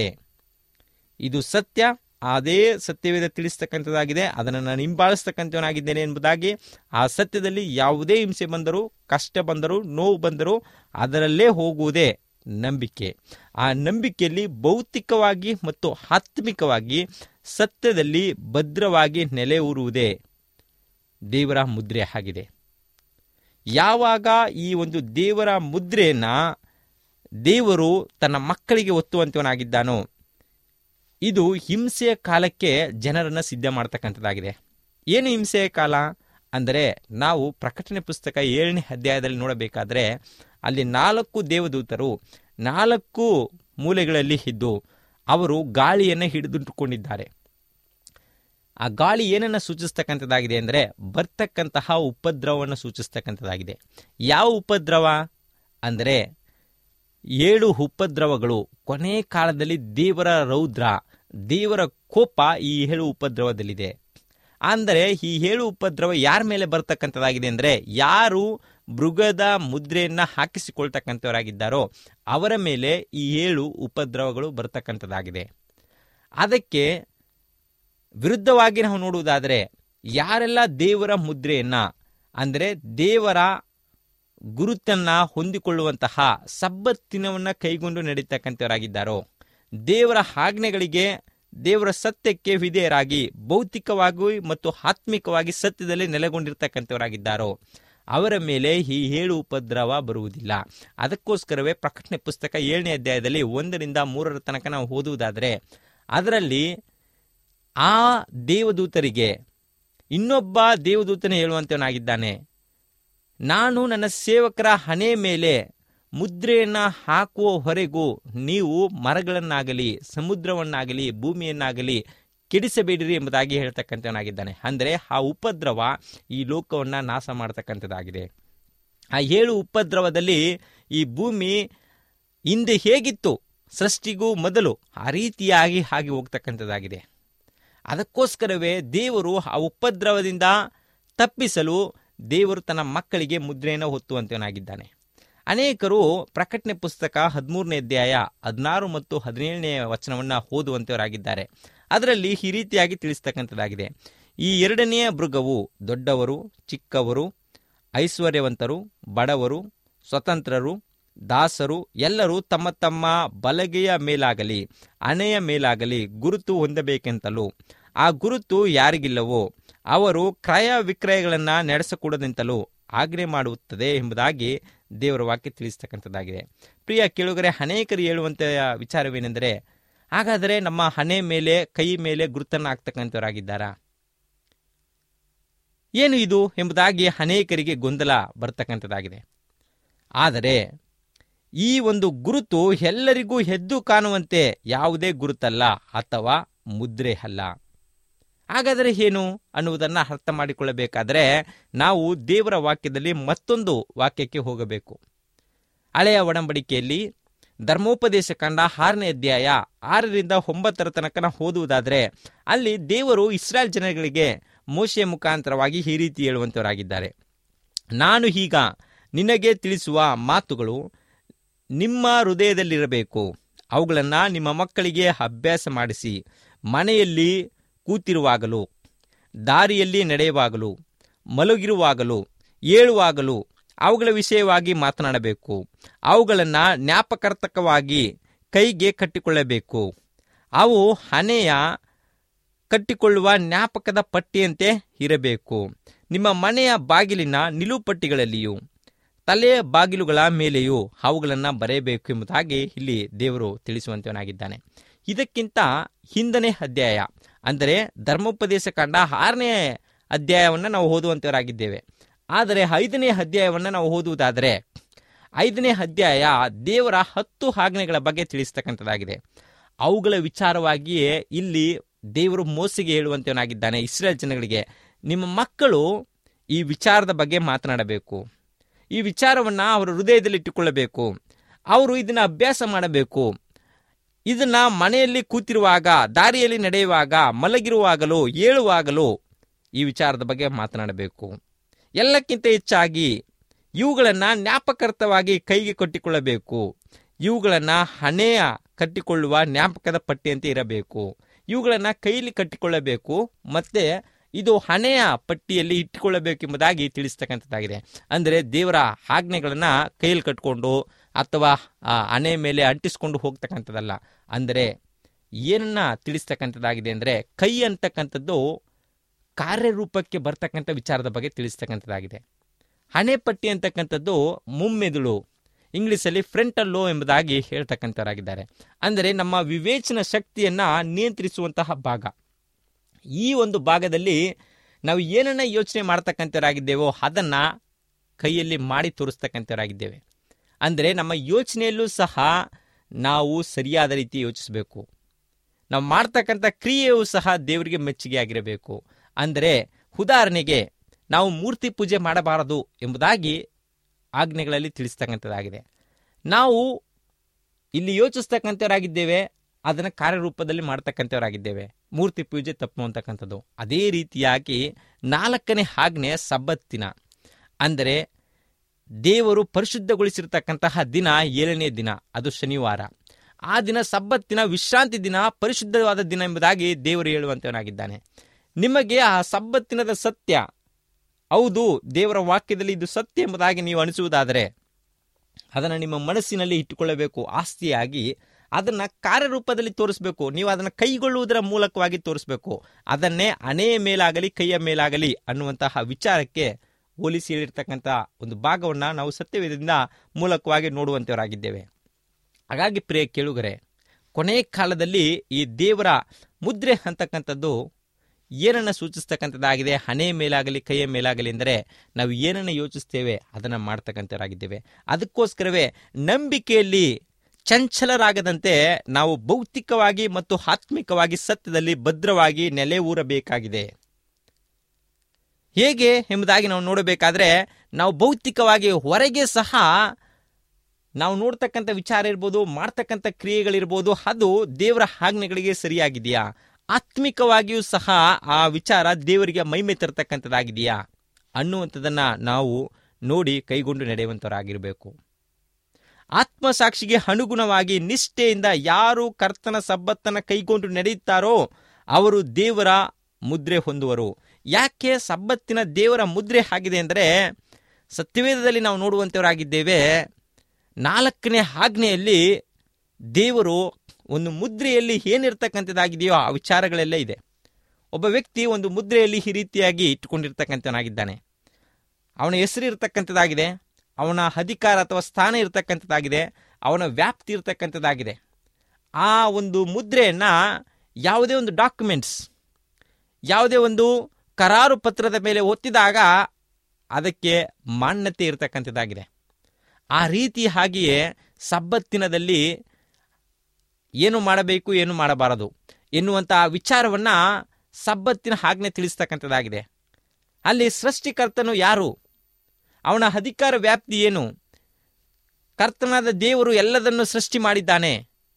ಇದು ಸತ್ಯ ಅದೇ ಸತ್ಯವೇದ ತಿಳಿಸ್ತಕ್ಕಂಥದ್ದಾಗಿದೆ ಅದನ್ನು ನಾನು ಹಿಂಬಾಲಿಸ್ತಕ್ಕಂಥವನಾಗಿದ್ದೇನೆ ಎಂಬುದಾಗಿ ಆ ಸತ್ಯದಲ್ಲಿ ಯಾವುದೇ ಹಿಂಸೆ ಬಂದರೂ ಕಷ್ಟ ಬಂದರೂ ನೋವು ಬಂದರೂ ಅದರಲ್ಲೇ ಹೋಗುವುದೇ ನಂಬಿಕೆ ಆ ನಂಬಿಕೆಯಲ್ಲಿ ಭೌತಿಕವಾಗಿ ಮತ್ತು ಆತ್ಮಿಕವಾಗಿ ಸತ್ಯದಲ್ಲಿ ಭದ್ರವಾಗಿ ನೆಲೆಯೂರುವುದೇ ದೇವರ ಮುದ್ರೆ ಆಗಿದೆ ಯಾವಾಗ ಈ ಒಂದು ದೇವರ ಮುದ್ರೆಯನ್ನು ದೇವರು ತನ್ನ ಮಕ್ಕಳಿಗೆ ಒತ್ತುವಂತವನಾಗಿದ್ದಾನೋ ಇದು ಹಿಂಸೆಯ ಕಾಲಕ್ಕೆ ಜನರನ್ನು ಸಿದ್ಧ ಮಾಡ್ತಕ್ಕಂಥದ್ದಾಗಿದೆ ಏನು ಹಿಂಸೆಯ ಕಾಲ ಅಂದರೆ ನಾವು ಪ್ರಕಟಣೆ ಪುಸ್ತಕ ಏಳನೇ ಅಧ್ಯಾಯದಲ್ಲಿ ನೋಡಬೇಕಾದ್ರೆ ಅಲ್ಲಿ ನಾಲ್ಕು ದೇವದೂತರು ನಾಲ್ಕು ಮೂಲೆಗಳಲ್ಲಿ ಇದ್ದು ಅವರು ಗಾಳಿಯನ್ನು ಹಿಡಿದಿಟ್ಟುಕೊಂಡಿದ್ದಾರೆ ಆ ಗಾಳಿ ಏನನ್ನು ಸೂಚಿಸ್ತಕ್ಕಂಥದ್ದಾಗಿದೆ ಅಂದರೆ ಬರ್ತಕ್ಕಂತಹ ಉಪದ್ರವವನ್ನು ಸೂಚಿಸ್ತಕ್ಕಂಥದ್ದಾಗಿದೆ ಯಾವ ಉಪದ್ರವ ಅಂದರೆ ಏಳು ಉಪದ್ರವಗಳು ಕೊನೆ ಕಾಲದಲ್ಲಿ ದೇವರ ರೌದ್ರ ದೇವರ ಕೋಪ ಈ ಏಳು ಉಪದ್ರವದಲ್ಲಿದೆ ಅಂದರೆ ಈ ಏಳು ಉಪದ್ರವ ಯಾರ ಮೇಲೆ ಬರ್ತಕ್ಕಂಥದ್ದಾಗಿದೆ ಅಂದರೆ ಯಾರು ಮೃಗದ ಮುದ್ರೆಯನ್ನ ಹಾಕಿಸಿಕೊಳ್ತಕ್ಕಂಥವರಾಗಿದ್ದಾರೋ ಅವರ ಮೇಲೆ ಈ ಏಳು ಉಪದ್ರವಗಳು ಬರ್ತಕ್ಕಂಥದ್ದಾಗಿದೆ ಅದಕ್ಕೆ ವಿರುದ್ಧವಾಗಿ ನಾವು ನೋಡುವುದಾದರೆ ಯಾರೆಲ್ಲ ದೇವರ ಮುದ್ರೆಯನ್ನ ಅಂದರೆ ದೇವರ ಗುರುತನ್ನ ಹೊಂದಿಕೊಳ್ಳುವಂತಹ ಸಬ್ಬತ್ತಿನವನ್ನ ಕೈಗೊಂಡು ನಡೀತಕ್ಕಂಥವರಾಗಿದ್ದಾರೋ ದೇವರ ಆಜ್ಞೆಗಳಿಗೆ ದೇವರ ಸತ್ಯಕ್ಕೆ ವಿಧೇಯರಾಗಿ ಭೌತಿಕವಾಗಿ ಮತ್ತು ಆತ್ಮಿಕವಾಗಿ ಸತ್ಯದಲ್ಲಿ ನೆಲೆಗೊಂಡಿರ್ತಕ್ಕಂಥವರಾಗಿದ್ದಾರೋ ಅವರ ಮೇಲೆ ಈ ಏಳು ಉಪದ್ರವ ಬರುವುದಿಲ್ಲ ಅದಕ್ಕೋಸ್ಕರವೇ ಪ್ರಕಟಣೆ ಪುಸ್ತಕ ಏಳನೇ ಅಧ್ಯಾಯದಲ್ಲಿ ಒಂದರಿಂದ ಮೂರರ ತನಕ ನಾವು ಓದುವುದಾದರೆ ಅದರಲ್ಲಿ ಆ ದೇವದೂತರಿಗೆ ಇನ್ನೊಬ್ಬ ದೇವದೂತನೇ ಹೇಳುವಂತವನಾಗಿದ್ದಾನೆ ನಾನು ನನ್ನ ಸೇವಕರ ಹಣೆ ಮೇಲೆ ಮುದ್ರೆಯನ್ನ ಹಾಕುವವರೆಗೂ ನೀವು ಮರಗಳನ್ನಾಗಲಿ ಸಮುದ್ರವನ್ನಾಗಲಿ ಭೂಮಿಯನ್ನಾಗಲಿ ಕೆಡಿಸಬೇಡಿರಿ ಎಂಬುದಾಗಿ ಹೇಳ್ತಕ್ಕಂಥವನಾಗಿದ್ದಾನೆ ಅಂದರೆ ಆ ಉಪದ್ರವ ಈ ಲೋಕವನ್ನು ನಾಶ ಮಾಡತಕ್ಕಂಥದ್ದಾಗಿದೆ ಆ ಏಳು ಉಪದ್ರವದಲ್ಲಿ ಈ ಭೂಮಿ ಹಿಂದೆ ಹೇಗಿತ್ತು ಸೃಷ್ಟಿಗೂ ಮೊದಲು ಆ ರೀತಿಯಾಗಿ ಹಾಗೆ ಹೋಗ್ತಕ್ಕಂಥದ್ದಾಗಿದೆ ಅದಕ್ಕೋಸ್ಕರವೇ ದೇವರು ಆ ಉಪದ್ರವದಿಂದ ತಪ್ಪಿಸಲು ದೇವರು ತನ್ನ ಮಕ್ಕಳಿಗೆ ಮುದ್ರೆಯನ್ನು ಹೊತ್ತುವಂತವನಾಗಿದ್ದಾನೆ ಅನೇಕರು ಪ್ರಕಟಣೆ ಪುಸ್ತಕ ಹದಿಮೂರನೇ ಅಧ್ಯಾಯ ಹದಿನಾರು ಮತ್ತು ಹದಿನೇಳನೇ ವಚನವನ್ನು ಓದುವಂತವರಾಗಿದ್ದಾರೆ ಅದರಲ್ಲಿ ಈ ರೀತಿಯಾಗಿ ತಿಳಿಸ್ತಕ್ಕಂಥದ್ದಾಗಿದೆ ಈ ಎರಡನೆಯ ಮೃಗವು ದೊಡ್ಡವರು ಚಿಕ್ಕವರು ಐಶ್ವರ್ಯವಂತರು ಬಡವರು ಸ್ವತಂತ್ರರು ದಾಸರು ಎಲ್ಲರೂ ತಮ್ಮ ತಮ್ಮ ಬಲಗೆಯ ಮೇಲಾಗಲಿ ಹಣೆಯ ಮೇಲಾಗಲಿ ಗುರುತು ಹೊಂದಬೇಕೆಂತಲೂ ಆ ಗುರುತು ಯಾರಿಗಿಲ್ಲವೋ ಅವರು ಕ್ರಯ ವಿಕ್ರಯಗಳನ್ನು ನಡೆಸಕೂಡದೆಂತಲೂ ಆಜ್ಞೆ ಮಾಡುತ್ತದೆ ಎಂಬುದಾಗಿ ದೇವರ ವಾಕ್ಯ ತಿಳಿಸ್ತಕ್ಕಂಥದ್ದಾಗಿದೆ ಪ್ರಿಯ ಕೇಳುಗರೆ ಅನೇಕರು ಹೇಳುವಂಥ ವಿಚಾರವೇನೆಂದರೆ ಹಾಗಾದರೆ ನಮ್ಮ ಹಣೆ ಮೇಲೆ ಕೈ ಮೇಲೆ ಗುರುತನ್ನು ಹಾಕ್ತಕ್ಕಂಥವರಾಗಿದ್ದಾರಾ ಏನು ಇದು ಎಂಬುದಾಗಿ ಅನೇಕರಿಗೆ ಗೊಂದಲ ಬರ್ತಕ್ಕಂಥದ್ದಾಗಿದೆ ಆದರೆ ಈ ಒಂದು ಗುರುತು ಎಲ್ಲರಿಗೂ ಎದ್ದು ಕಾಣುವಂತೆ ಯಾವುದೇ ಗುರುತಲ್ಲ ಅಥವಾ ಮುದ್ರೆ ಅಲ್ಲ ಹಾಗಾದರೆ ಏನು ಅನ್ನುವುದನ್ನು ಅರ್ಥ ಮಾಡಿಕೊಳ್ಳಬೇಕಾದರೆ ನಾವು ದೇವರ ವಾಕ್ಯದಲ್ಲಿ ಮತ್ತೊಂದು ವಾಕ್ಯಕ್ಕೆ ಹೋಗಬೇಕು ಹಳೆಯ ಒಡಂಬಡಿಕೆಯಲ್ಲಿ ಧರ್ಮೋಪದೇಶ ಕಂಡ ಆರನೇ ಅಧ್ಯಾಯ ಆರರಿಂದ ಒಂಬತ್ತರ ತನಕ ನಾವು ಓದುವುದಾದರೆ ಅಲ್ಲಿ ದೇವರು ಇಸ್ರಾಯೇಲ್ ಜನಗಳಿಗೆ ಮೋಶೆಯ ಮುಖಾಂತರವಾಗಿ ಈ ರೀತಿ ಹೇಳುವಂತವರಾಗಿದ್ದಾರೆ ನಾನು ಈಗ ನಿನಗೆ ತಿಳಿಸುವ ಮಾತುಗಳು ನಿಮ್ಮ ಹೃದಯದಲ್ಲಿರಬೇಕು ಅವುಗಳನ್ನು ನಿಮ್ಮ ಮಕ್ಕಳಿಗೆ ಅಭ್ಯಾಸ ಮಾಡಿಸಿ ಮನೆಯಲ್ಲಿ ಕೂತಿರುವಾಗಲೂ ದಾರಿಯಲ್ಲಿ ನಡೆಯುವಾಗಲೂ ಮಲಗಿರುವಾಗಲೂ ಏಳುವಾಗಲೂ ಅವುಗಳ ವಿಷಯವಾಗಿ ಮಾತನಾಡಬೇಕು ಅವುಗಳನ್ನು ಜ್ಞಾಪಕಾರ್ಥಕವಾಗಿ ಕೈಗೆ ಕಟ್ಟಿಕೊಳ್ಳಬೇಕು ಅವು ಹಣೆಯ ಕಟ್ಟಿಕೊಳ್ಳುವ ಜ್ಞಾಪಕದ ಪಟ್ಟಿಯಂತೆ ಇರಬೇಕು ನಿಮ್ಮ ಮನೆಯ ಬಾಗಿಲಿನ ನಿಲುಪಟ್ಟಿಗಳಲ್ಲಿಯೂ ತಲೆಯ ಬಾಗಿಲುಗಳ ಮೇಲೆಯೂ ಅವುಗಳನ್ನು ಬರೆಯಬೇಕು ಎಂಬುದಾಗಿ ಇಲ್ಲಿ ದೇವರು ತಿಳಿಸುವಂತವನಾಗಿದ್ದಾನೆ ಇದಕ್ಕಿಂತ ಹಿಂದನೇ ಅಧ್ಯಾಯ ಅಂದರೆ ಧರ್ಮೋಪದೇಶ ಕಂಡ ಆರನೇ ಅಧ್ಯಾಯವನ್ನು ನಾವು ಓದುವಂತವರಾಗಿದ್ದೇವೆ ಆದರೆ ಐದನೇ ಅಧ್ಯಾಯವನ್ನು ನಾವು ಓದುವುದಾದರೆ ಐದನೇ ಅಧ್ಯಾಯ ದೇವರ ಹತ್ತು ಆಜ್ಞೆಗಳ ಬಗ್ಗೆ ತಿಳಿಸ್ತಕ್ಕಂಥದ್ದಾಗಿದೆ ಅವುಗಳ ವಿಚಾರವಾಗಿಯೇ ಇಲ್ಲಿ ದೇವರು ಮೋಸಿಗೆ ಹೇಳುವಂತವನಾಗಿದ್ದಾನೆ ಇಸ್ರೇಲ್ ಜನಗಳಿಗೆ ನಿಮ್ಮ ಮಕ್ಕಳು ಈ ವಿಚಾರದ ಬಗ್ಗೆ ಮಾತನಾಡಬೇಕು ಈ ವಿಚಾರವನ್ನು ಅವರ ಹೃದಯದಲ್ಲಿ ಇಟ್ಟುಕೊಳ್ಳಬೇಕು ಅವರು ಇದನ್ನು ಅಭ್ಯಾಸ ಮಾಡಬೇಕು ಇದನ್ನ ಮನೆಯಲ್ಲಿ ಕೂತಿರುವಾಗ ದಾರಿಯಲ್ಲಿ ನಡೆಯುವಾಗ ಮಲಗಿರುವಾಗಲೂ ಏಳುವಾಗಲೂ ಈ ವಿಚಾರದ ಬಗ್ಗೆ ಮಾತನಾಡಬೇಕು ಎಲ್ಲಕ್ಕಿಂತ ಹೆಚ್ಚಾಗಿ ಇವುಗಳನ್ನು ಜ್ಞಾಪಕಾರ್ಥವಾಗಿ ಕೈಗೆ ಕಟ್ಟಿಕೊಳ್ಳಬೇಕು ಇವುಗಳನ್ನು ಹಣೆಯ ಕಟ್ಟಿಕೊಳ್ಳುವ ಜ್ಞಾಪಕದ ಪಟ್ಟಿಯಂತೆ ಇರಬೇಕು ಇವುಗಳನ್ನು ಕೈಲಿ ಕಟ್ಟಿಕೊಳ್ಳಬೇಕು ಮತ್ತೆ ಇದು ಹಣೆಯ ಪಟ್ಟಿಯಲ್ಲಿ ಇಟ್ಟುಕೊಳ್ಳಬೇಕೆಂಬುದಾಗಿ ತಿಳಿಸ್ತಕ್ಕಂಥದ್ದಾಗಿದೆ ಅಂದರೆ ದೇವರ ಆಜ್ಞೆಗಳನ್ನು ಕೈಯಲ್ಲಿ ಕಟ್ಟಿಕೊಂಡು ಅಥವಾ ಆ ಹಣೆ ಮೇಲೆ ಅಂಟಿಸ್ಕೊಂಡು ಹೋಗ್ತಕ್ಕಂಥದ್ದಲ್ಲ ಅಂದರೆ ಏನನ್ನ ತಿಳಿಸ್ತಕ್ಕಂಥದ್ದಾಗಿದೆ ಅಂದರೆ ಕೈ ಅಂತಕ್ಕಂಥದ್ದು ಕಾರ್ಯರೂಪಕ್ಕೆ ಬರ್ತಕ್ಕಂಥ ವಿಚಾರದ ಬಗ್ಗೆ ತಿಳಿಸ್ತಕ್ಕಂಥದ್ದಾಗಿದೆ ಹಣೆ ಪಟ್ಟಿ ಅಂತಕ್ಕಂಥದ್ದು ಮುಮ್ಮೆದುಳು ಇಂಗ್ಲಿಷಲ್ಲಿ ಫ್ರಂಟಲ್ಲೋ ಎಂಬುದಾಗಿ ಹೇಳ್ತಕ್ಕಂಥವರಾಗಿದ್ದಾರೆ ಅಂದರೆ ನಮ್ಮ ವಿವೇಚನ ಶಕ್ತಿಯನ್ನು ನಿಯಂತ್ರಿಸುವಂತಹ ಭಾಗ ಈ ಒಂದು ಭಾಗದಲ್ಲಿ ನಾವು ಏನನ್ನ ಯೋಚನೆ ಮಾಡ್ತಕ್ಕಂಥವರಾಗಿದ್ದೇವೋ ಅದನ್ನು ಕೈಯಲ್ಲಿ ಮಾಡಿ ತೋರಿಸ್ತಕ್ಕಂಥವರಾಗಿದ್ದೇವೆ ಅಂದರೆ ನಮ್ಮ ಯೋಚನೆಯಲ್ಲೂ ಸಹ ನಾವು ಸರಿಯಾದ ರೀತಿ ಯೋಚಿಸಬೇಕು ನಾವು ಮಾಡ್ತಕ್ಕಂಥ ಕ್ರಿಯೆಯೂ ಸಹ ದೇವರಿಗೆ ಮೆಚ್ಚುಗೆ ಆಗಿರಬೇಕು ಅಂದರೆ ಉದಾಹರಣೆಗೆ ನಾವು ಮೂರ್ತಿ ಪೂಜೆ ಮಾಡಬಾರದು ಎಂಬುದಾಗಿ ಆಜ್ಞೆಗಳಲ್ಲಿ ತಿಳಿಸ್ತಕ್ಕಂಥದ್ದಾಗಿದೆ ನಾವು ಇಲ್ಲಿ ಯೋಚಿಸ್ತಕ್ಕಂಥವರಾಗಿದ್ದೇವೆ ಅದನ್ನು ಕಾರ್ಯರೂಪದಲ್ಲಿ ಮಾಡ್ತಕ್ಕಂಥವರಾಗಿದ್ದೇವೆ ಮೂರ್ತಿ ಪೂಜೆ ತಪ್ಪು ಅಂತಕ್ಕಂಥದ್ದು ಅದೇ ರೀತಿಯಾಗಿ ನಾಲ್ಕನೇ ಆಜ್ಞೆ ಸಬ್ಬತ್ತಿನ ಅಂದರೆ ದೇವರು ಪರಿಶುದ್ಧಗೊಳಿಸಿರ್ತಕ್ಕಂತಹ ದಿನ ಏಳನೇ ದಿನ ಅದು ಶನಿವಾರ ಆ ದಿನ ಸಬ್ಬತ್ತಿನ ವಿಶ್ರಾಂತಿ ದಿನ ಪರಿಶುದ್ಧವಾದ ದಿನ ಎಂಬುದಾಗಿ ದೇವರು ಹೇಳುವಂತವನಾಗಿದ್ದಾನೆ ನಿಮಗೆ ಆ ಸಬ್ಬತ್ತಿನದ ಸತ್ಯ ಹೌದು ದೇವರ ವಾಕ್ಯದಲ್ಲಿ ಇದು ಸತ್ಯ ಎಂಬುದಾಗಿ ನೀವು ಅನಿಸುವುದಾದರೆ ಅದನ್ನು ನಿಮ್ಮ ಮನಸ್ಸಿನಲ್ಲಿ ಇಟ್ಟುಕೊಳ್ಳಬೇಕು ಆಸ್ತಿಯಾಗಿ ಅದನ್ನು ಕಾರ್ಯರೂಪದಲ್ಲಿ ತೋರಿಸಬೇಕು ನೀವು ಅದನ್ನು ಕೈಗೊಳ್ಳುವುದರ ಮೂಲಕವಾಗಿ ತೋರಿಸಬೇಕು ಅದನ್ನೇ ಹಣೆಯ ಮೇಲಾಗಲಿ ಕೈಯ ಮೇಲಾಗಲಿ ಅನ್ನುವಂತಹ ವಿಚಾರಕ್ಕೆ ಹೋಲಿಸಿ ಹೇಳಿರ್ತಕ್ಕಂಥ ಒಂದು ಭಾಗವನ್ನು ನಾವು ಸತ್ಯವೇದದಿಂದ ಮೂಲಕವಾಗಿ ನೋಡುವಂಥವರಾಗಿದ್ದೇವೆ ಹಾಗಾಗಿ ಪ್ರಿಯ ಕೇಳುಗರೆ ಕೊನೆಯ ಕಾಲದಲ್ಲಿ ಈ ದೇವರ ಮುದ್ರೆ ಅಂತಕ್ಕಂಥದ್ದು ಏನನ್ನು ಸೂಚಿಸ್ತಕ್ಕಂಥದ್ದಾಗಿದೆ ಹಣೆ ಮೇಲಾಗಲಿ ಕೈಯ ಮೇಲಾಗಲಿ ಎಂದರೆ ನಾವು ಏನನ್ನು ಯೋಚಿಸ್ತೇವೆ ಅದನ್ನು ಮಾಡ್ತಕ್ಕಂಥವರಾಗಿದ್ದೇವೆ ಅದಕ್ಕೋಸ್ಕರವೇ ನಂಬಿಕೆಯಲ್ಲಿ ಚಂಚಲರಾಗದಂತೆ ನಾವು ಭೌತಿಕವಾಗಿ ಮತ್ತು ಆತ್ಮಿಕವಾಗಿ ಸತ್ಯದಲ್ಲಿ ಭದ್ರವಾಗಿ ನೆಲೆ ಊರಬೇಕಾಗಿದೆ ಹೇಗೆ ಎಂಬುದಾಗಿ ನಾವು ನೋಡಬೇಕಾದ್ರೆ ನಾವು ಭೌತಿಕವಾಗಿ ಹೊರಗೆ ಸಹ ನಾವು ನೋಡ್ತಕ್ಕಂಥ ವಿಚಾರ ಇರ್ಬೋದು ಮಾಡ್ತಕ್ಕಂಥ ಕ್ರಿಯೆಗಳಿರ್ಬೋದು ಅದು ದೇವರ ಆಜ್ಞೆಗಳಿಗೆ ಸರಿಯಾಗಿದೆಯಾ ಆತ್ಮಿಕವಾಗಿಯೂ ಸಹ ಆ ವಿಚಾರ ದೇವರಿಗೆ ಮೈಮೆ ತರ್ತಕ್ಕಂಥದ್ದಾಗಿದೆಯಾ ಅನ್ನುವಂಥದ್ದನ್ನ ನಾವು ನೋಡಿ ಕೈಗೊಂಡು ನಡೆಯುವಂಥವರಾಗಿರಬೇಕು ಆತ್ಮಸಾಕ್ಷಿಗೆ ಅನುಗುಣವಾಗಿ ನಿಷ್ಠೆಯಿಂದ ಯಾರು ಕರ್ತನ ಸಬ್ಬತ್ತನ್ನು ಕೈಗೊಂಡು ನಡೆಯುತ್ತಾರೋ ಅವರು ದೇವರ ಮುದ್ರೆ ಹೊಂದುವರು ಯಾಕೆ ಸಬ್ಬತ್ತಿನ ದೇವರ ಮುದ್ರೆ ಆಗಿದೆ ಅಂದರೆ ಸತ್ಯವೇದದಲ್ಲಿ ನಾವು ನೋಡುವಂಥವರಾಗಿದ್ದೇವೆ ನಾಲ್ಕನೇ ಆಜ್ಞೆಯಲ್ಲಿ ದೇವರು ಒಂದು ಮುದ್ರೆಯಲ್ಲಿ ಏನಿರ್ತಕ್ಕಂಥದ್ದಾಗಿದೆಯೋ ಆ ವಿಚಾರಗಳೆಲ್ಲ ಇದೆ ಒಬ್ಬ ವ್ಯಕ್ತಿ ಒಂದು ಮುದ್ರೆಯಲ್ಲಿ ಈ ರೀತಿಯಾಗಿ ಇಟ್ಟುಕೊಂಡಿರ್ತಕ್ಕಂಥವನಾಗಿದ್ದಾನೆ ಅವನ ಹೆಸರು ಇರ್ತಕ್ಕಂಥದ್ದಾಗಿದೆ ಅವನ ಅಧಿಕಾರ ಅಥವಾ ಸ್ಥಾನ ಇರ್ತಕ್ಕಂಥದ್ದಾಗಿದೆ ಅವನ ವ್ಯಾಪ್ತಿ ಇರ್ತಕ್ಕಂಥದ್ದಾಗಿದೆ ಆ ಒಂದು ಮುದ್ರೆಯನ್ನು ಯಾವುದೇ ಒಂದು ಡಾಕ್ಯುಮೆಂಟ್ಸ್ ಯಾವುದೇ ಒಂದು ಕರಾರು ಪತ್ರದ ಮೇಲೆ ಒತ್ತಿದಾಗ ಅದಕ್ಕೆ ಮಾನ್ಯತೆ ಇರತಕ್ಕಂಥದ್ದಾಗಿದೆ ಆ ರೀತಿ ಹಾಗೆಯೇ ಸಬ್ಬತ್ತಿನದಲ್ಲಿ ಏನು ಮಾಡಬೇಕು ಏನು ಮಾಡಬಾರದು ಎನ್ನುವಂಥ ವಿಚಾರವನ್ನು ಸಬ್ಬತ್ತಿನ ಆಜ್ಞೆ ತಿಳಿಸ್ತಕ್ಕಂಥದ್ದಾಗಿದೆ ಅಲ್ಲಿ ಸೃಷ್ಟಿಕರ್ತನು ಯಾರು ಅವನ ಅಧಿಕಾರ ವ್ಯಾಪ್ತಿ ಏನು ಕರ್ತನಾದ ದೇವರು ಎಲ್ಲದನ್ನು ಸೃಷ್ಟಿ ಮಾಡಿದ್ದಾನೆ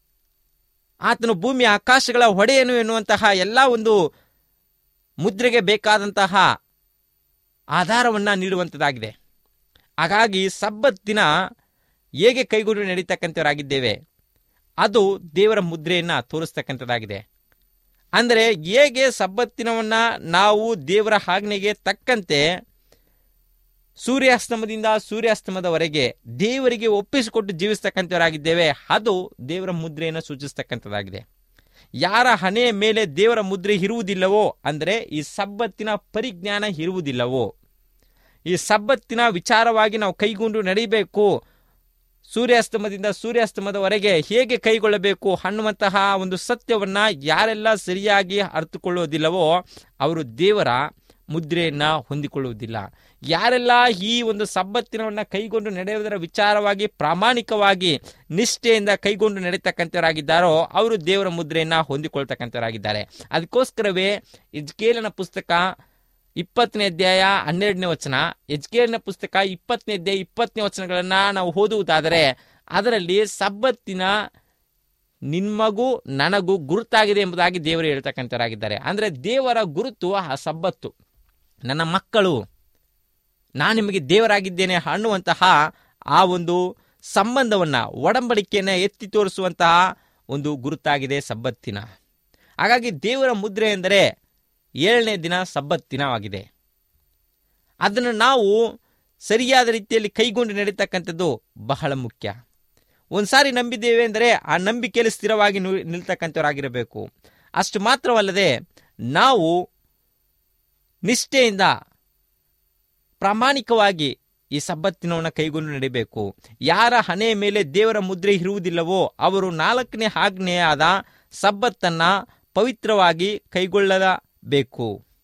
ಆತನು ಭೂಮಿ ಆಕಾಶಗಳ ಹೊಡೆಯನು ಎನ್ನುವಂತಹ ಎಲ್ಲ ಒಂದು ಮುದ್ರೆಗೆ ಬೇಕಾದಂತಹ ಆಧಾರವನ್ನು ನೀಡುವಂಥದ್ದಾಗಿದೆ ಹಾಗಾಗಿ ಸಬ್ಬತ್ತಿನ ಹೇಗೆ ಕೈಗೊಂಡು ನಡೀತಕ್ಕಂಥವರಾಗಿದ್ದೇವೆ ಅದು ದೇವರ ಮುದ್ರೆಯನ್ನು ತೋರಿಸ್ತಕ್ಕಂಥದ್ದಾಗಿದೆ ಅಂದರೆ ಹೇಗೆ ಸಬ್ಬತ್ತಿನವನ್ನು ನಾವು ದೇವರ ಆಜ್ಞೆಗೆ ತಕ್ಕಂತೆ ಸೂರ್ಯಾಸ್ತಮದಿಂದ ಸೂರ್ಯಾಸ್ತಮದವರೆಗೆ ದೇವರಿಗೆ ಒಪ್ಪಿಸಿಕೊಟ್ಟು ಜೀವಿಸ್ತಕ್ಕಂಥವರಾಗಿದ್ದೇವೆ ಅದು ದೇವರ ಮುದ್ರೆಯನ್ನು ಸೂಚಿಸ್ತಕ್ಕಂಥದ್ದಾಗಿದೆ ಯಾರ ಹಣೆಯ ಮೇಲೆ ದೇವರ ಮುದ್ರೆ ಇರುವುದಿಲ್ಲವೋ ಅಂದರೆ ಈ ಸಬ್ಬತ್ತಿನ ಪರಿಜ್ಞಾನ ಇರುವುದಿಲ್ಲವೋ ಈ ಸಬ್ಬತ್ತಿನ ವಿಚಾರವಾಗಿ ನಾವು ಕೈಗೊಂಡು ನಡೀಬೇಕು ಸೂರ್ಯಾಸ್ತಮದಿಂದ ಸೂರ್ಯಾಸ್ತಮದವರೆಗೆ ಹೇಗೆ ಕೈಗೊಳ್ಳಬೇಕು ಅನ್ನುವಂತಹ ಒಂದು ಸತ್ಯವನ್ನ ಯಾರೆಲ್ಲ ಸರಿಯಾಗಿ ಅರ್ಥಕೊಳ್ಳುವುದಿಲ್ಲವೋ ಅವರು ದೇವರ ಮುದ್ರೆಯನ್ನ ಹೊಂದಿಕೊಳ್ಳುವುದಿಲ್ಲ ಯಾರೆಲ್ಲ ಈ ಒಂದು ಸಬ್ಬತ್ತಿನವನ್ನ ಕೈಗೊಂಡು ನಡೆಯುವುದರ ವಿಚಾರವಾಗಿ ಪ್ರಾಮಾಣಿಕವಾಗಿ ನಿಷ್ಠೆಯಿಂದ ಕೈಗೊಂಡು ನಡೀತಕ್ಕಂಥವರಾಗಿದ್ದಾರೋ ಅವರು ದೇವರ ಮುದ್ರೆಯನ್ನ ಹೊಂದಿಕೊಳ್ತಕ್ಕಂಥವರಾಗಿದ್ದಾರೆ ಅದಕ್ಕೋಸ್ಕರವೇ ಇಜ್ಕೇಲನ ಪುಸ್ತಕ ಇಪ್ಪತ್ತನೇ ಅಧ್ಯಾಯ ಹನ್ನೆರಡನೇ ವಚನ ಎಜ್ಕೇಲಿನ ಪುಸ್ತಕ ಇಪ್ಪತ್ತನೇ ಅಧ್ಯಾಯ ಇಪ್ಪತ್ತನೇ ವಚನಗಳನ್ನ ನಾವು ಓದುವುದಾದರೆ ಅದರಲ್ಲಿ ಸಬ್ಬತ್ತಿನ ನಿಮ್ಮಗೂ ನನಗೂ ಗುರುತಾಗಿದೆ ಎಂಬುದಾಗಿ ದೇವರು ಹೇಳ್ತಕ್ಕಂಥವರಾಗಿದ್ದಾರೆ ಅಂದರೆ ದೇವರ ಗುರುತು ಆ ಸಬ್ಬತ್ತು ನನ್ನ ಮಕ್ಕಳು ನಾನು ನಿಮಗೆ ದೇವರಾಗಿದ್ದೇನೆ ಅನ್ನುವಂತಹ ಆ ಒಂದು ಸಂಬಂಧವನ್ನು ಒಡಂಬಡಿಕೆಯನ್ನು ಎತ್ತಿ ತೋರಿಸುವಂತಹ ಒಂದು ಗುರುತಾಗಿದೆ ಸಬ್ಬತ್ತಿನ ಹಾಗಾಗಿ ದೇವರ ಮುದ್ರೆ ಎಂದರೆ ಏಳನೇ ದಿನ ಸಬ್ಬತ್ತಿನವಾಗಿದೆ ಅದನ್ನು ನಾವು ಸರಿಯಾದ ರೀತಿಯಲ್ಲಿ ಕೈಗೊಂಡು ನಡೀತಕ್ಕಂಥದ್ದು ಬಹಳ ಮುಖ್ಯ ಒಂದು ಸಾರಿ ನಂಬಿದ್ದೇವೆ ಅಂದರೆ ಆ ನಂಬಿಕೆಯಲ್ಲಿ ಸ್ಥಿರವಾಗಿ ನು- ನಿಲ್ತಕ್ಕಂಥವರಾಗಿರಬೇಕು ಅಷ್ಟು ಮಾತ್ರವಲ್ಲದೆ ನಾವು ನಿಷ್ಠೆಯಿಂದ ಪ್ರಾಮಾಣಿಕವಾಗಿ ಈ ಸಬ್ಬತ್ತಿನವನ್ನ ಕೈಗೊಂಡು ನಡಿಬೇಕು ಯಾರ ಹಣೆಯ ಮೇಲೆ ದೇವರ ಮುದ್ರೆ ಇರುವುದಿಲ್ಲವೋ ಅವರು ನಾಲ್ಕನೇ ಆಜ್ಞೆಯಾದ ಸಬ್ಬತ್ತನ್ನ ಪವಿತ್ರವಾಗಿ ಕೈಗೊಳ್ಳಬೇಕು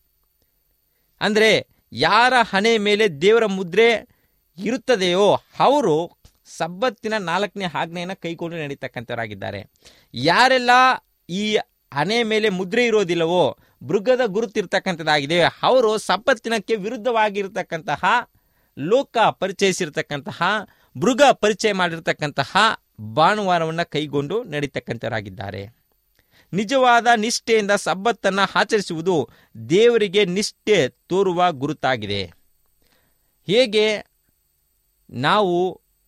ಅಂದರೆ ಯಾರ ಹಣೆ ಮೇಲೆ ದೇವರ ಮುದ್ರೆ ಇರುತ್ತದೆಯೋ ಅವರು ಸಬ್ಬತ್ತಿನ ನಾಲ್ಕನೇ ಆಜ್ಞೆಯನ್ನು ಕೈಗೊಂಡು ನಡೀತಕ್ಕಂಥವರಾಗಿದ್ದಾರೆ ಯಾರೆಲ್ಲ ಈ ಹಣೆ ಮೇಲೆ ಮುದ್ರೆ ಇರೋದಿಲ್ಲವೋ ಮೃಗದ ಗುರುತಿರ್ತಕ್ಕಂಥದ್ದಾಗಿದೆ ಅವರು ಸಬ್ಬತ್ತಿನಕ್ಕೆ ವಿರುದ್ಧವಾಗಿರ್ತಕ್ಕಂತಹ ಲೋಕ ಪರಿಚಯಿಸಿರ್ತಕ್ಕಂತಹ ಮೃಗ ಪರಿಚಯ ಮಾಡಿರ್ತಕ್ಕಂತಹ ಭಾನುವಾರವನ್ನು ಕೈಗೊಂಡು ನಡೀತಕ್ಕಂಥವರಾಗಿದ್ದಾರೆ ನಿಜವಾದ ನಿಷ್ಠೆಯಿಂದ ಸಬ್ಬತ್ತನ್ನು ಆಚರಿಸುವುದು ದೇವರಿಗೆ ನಿಷ್ಠೆ ತೋರುವ ಗುರುತಾಗಿದೆ ಹೇಗೆ ನಾವು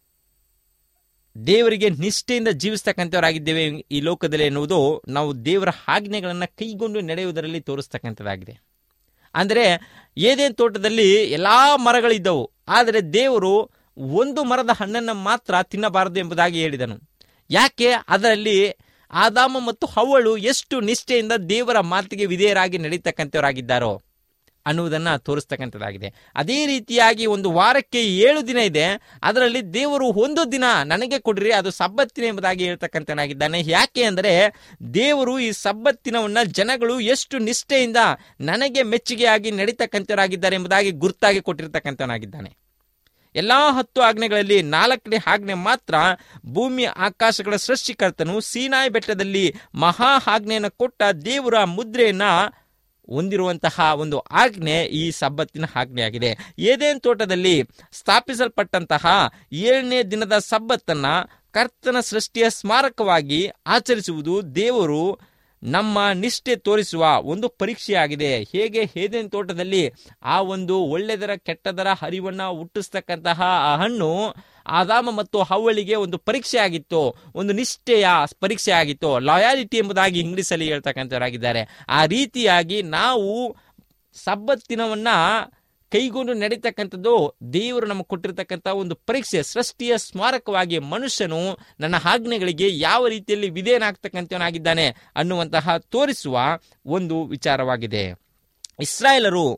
ದೇವರಿಗೆ ನಿಷ್ಠೆಯಿಂದ ಜೀವಿಸ್ತಕ್ಕಂಥವರಾಗಿದ್ದೇವೆ ಈ ಲೋಕದಲ್ಲಿ ಎನ್ನುವುದು ನಾವು ದೇವರ ಆಜ್ಞೆಗಳನ್ನು ಕೈಗೊಂಡು ನಡೆಯುವುದರಲ್ಲಿ ತೋರಿಸ್ತಕ್ಕಂಥದ್ದಾಗಿದೆ ಅಂದರೆ ಏದೇನ್ ತೋಟದಲ್ಲಿ ಎಲ್ಲ ಮರಗಳಿದ್ದವು ಆದರೆ ದೇವರು ಒಂದು ಮರದ ಹಣ್ಣನ್ನು ಮಾತ್ರ ತಿನ್ನಬಾರದು ಎಂಬುದಾಗಿ ಹೇಳಿದನು ಯಾಕೆ ಅದರಲ್ಲಿ ಆದಾಮ ಮತ್ತು ಹವ್ವಳು ಎಷ್ಟು ನಿಷ್ಠೆಯಿಂದ ದೇವರ ಮಾತಿಗೆ ವಿಧೇಯರಾಗಿ ನಡೀತಕ್ಕಂಥವರಾಗಿದ್ದಾರೋ ಅನ್ನುವುದನ್ನು ತೋರಿಸ್ತಕ್ಕಂಥದ್ದಾಗಿದೆ ಅದೇ ರೀತಿಯಾಗಿ ಒಂದು ವಾರಕ್ಕೆ ಏಳು ದಿನ ಇದೆ ಅದರಲ್ಲಿ ದೇವರು ಒಂದು ದಿನ ನನಗೆ ಕೊಡ್ರಿ ಅದು ಸಬ್ಬತ್ತಿನ ಎಂಬುದಾಗಿ ಹೇಳ್ತಕ್ಕಂಥನಾಗಿದ್ದಾನೆ ಯಾಕೆ ಅಂದರೆ ದೇವರು ಈ ಸಬ್ಬತ್ತಿನವನ್ನ ಜನಗಳು ಎಷ್ಟು ನಿಷ್ಠೆಯಿಂದ ನನಗೆ ಮೆಚ್ಚುಗೆಯಾಗಿ ನಡೀತಕ್ಕಂಥವರಾಗಿದ್ದಾರೆ ಎಂಬುದಾಗಿ ಗುರ್ತಾಗಿ ಕೊಟ್ಟಿರ್ತಕ್ಕಂಥವನಾಗಿದ್ದಾನೆ ಎಲ್ಲ ಹತ್ತು ಆಜ್ಞೆಗಳಲ್ಲಿ ನಾಲ್ಕನೇ ಆಜ್ಞೆ ಮಾತ್ರ ಭೂಮಿ ಆಕಾಶಗಳ ಸೃಷ್ಟಿಕರ್ತನು ಸೀನಾಯಿ ಬೆಟ್ಟದಲ್ಲಿ ಮಹಾ ಆಜ್ಞೆಯನ್ನು ಕೊಟ್ಟ ದೇವರ ಮುದ್ರೆಯನ್ನ ಹೊಂದಿರುವಂತಹ ಒಂದು ಆಜ್ಞೆ ಈ ಸಬ್ಬತ್ತಿನ ಆಜ್ಞೆಯಾಗಿದೆ ಏದೇನ್ ತೋಟದಲ್ಲಿ ಸ್ಥಾಪಿಸಲ್ಪಟ್ಟಂತಹ ಏಳನೇ ದಿನದ ಸಬ್ಬತ್ತನ್ನ ಕರ್ತನ ಸೃಷ್ಟಿಯ ಸ್ಮಾರಕವಾಗಿ ಆಚರಿಸುವುದು ದೇವರು ನಮ್ಮ ನಿಷ್ಠೆ ತೋರಿಸುವ ಒಂದು ಪರೀಕ್ಷೆಯಾಗಿದೆ ಹೇಗೆ ಏದೇನ್ ತೋಟದಲ್ಲಿ ಆ ಒಂದು ಒಳ್ಳೆದರ ಕೆಟ್ಟದರ ಹರಿವನ್ನ ಹುಟ್ಟಿಸ್ತಕ್ಕಂತಹ ಆ ಹಣ್ಣು ಆದಾಮ ಮತ್ತು ಹವ್ವಳಿಗೆ ಒಂದು ಪರೀಕ್ಷೆ ಆಗಿತ್ತು ಒಂದು ನಿಷ್ಠೆಯ ಪರೀಕ್ಷೆ ಆಗಿತ್ತು ಲಾಯಾಲಿಟಿ ಎಂಬುದಾಗಿ ಇಂಗ್ಲಿಷಲ್ಲಿ ಹೇಳ್ತಕ್ಕಂಥವರಾಗಿದ್ದಾರೆ ಆ ರೀತಿಯಾಗಿ ನಾವು ಸಬ್ಬತ್ತಿನವನ್ನ ಕೈಗೊಂಡು ನಡೀತಕ್ಕಂಥದ್ದು ದೇವರು ನಮಗೆ ಕೊಟ್ಟಿರ್ತಕ್ಕಂಥ ಒಂದು ಪರೀಕ್ಷೆ ಸೃಷ್ಟಿಯ ಸ್ಮಾರಕವಾಗಿ ಮನುಷ್ಯನು ನನ್ನ ಆಜ್ಞೆಗಳಿಗೆ ಯಾವ ರೀತಿಯಲ್ಲಿ ವಿಧೇಯನಾಗ್ತಕ್ಕಂಥವನಾಗಿದ್ದಾನೆ ಅನ್ನುವಂತಹ ತೋರಿಸುವ ಒಂದು ವಿಚಾರವಾಗಿದೆ ಇಸ್ರಾಯೇಲರು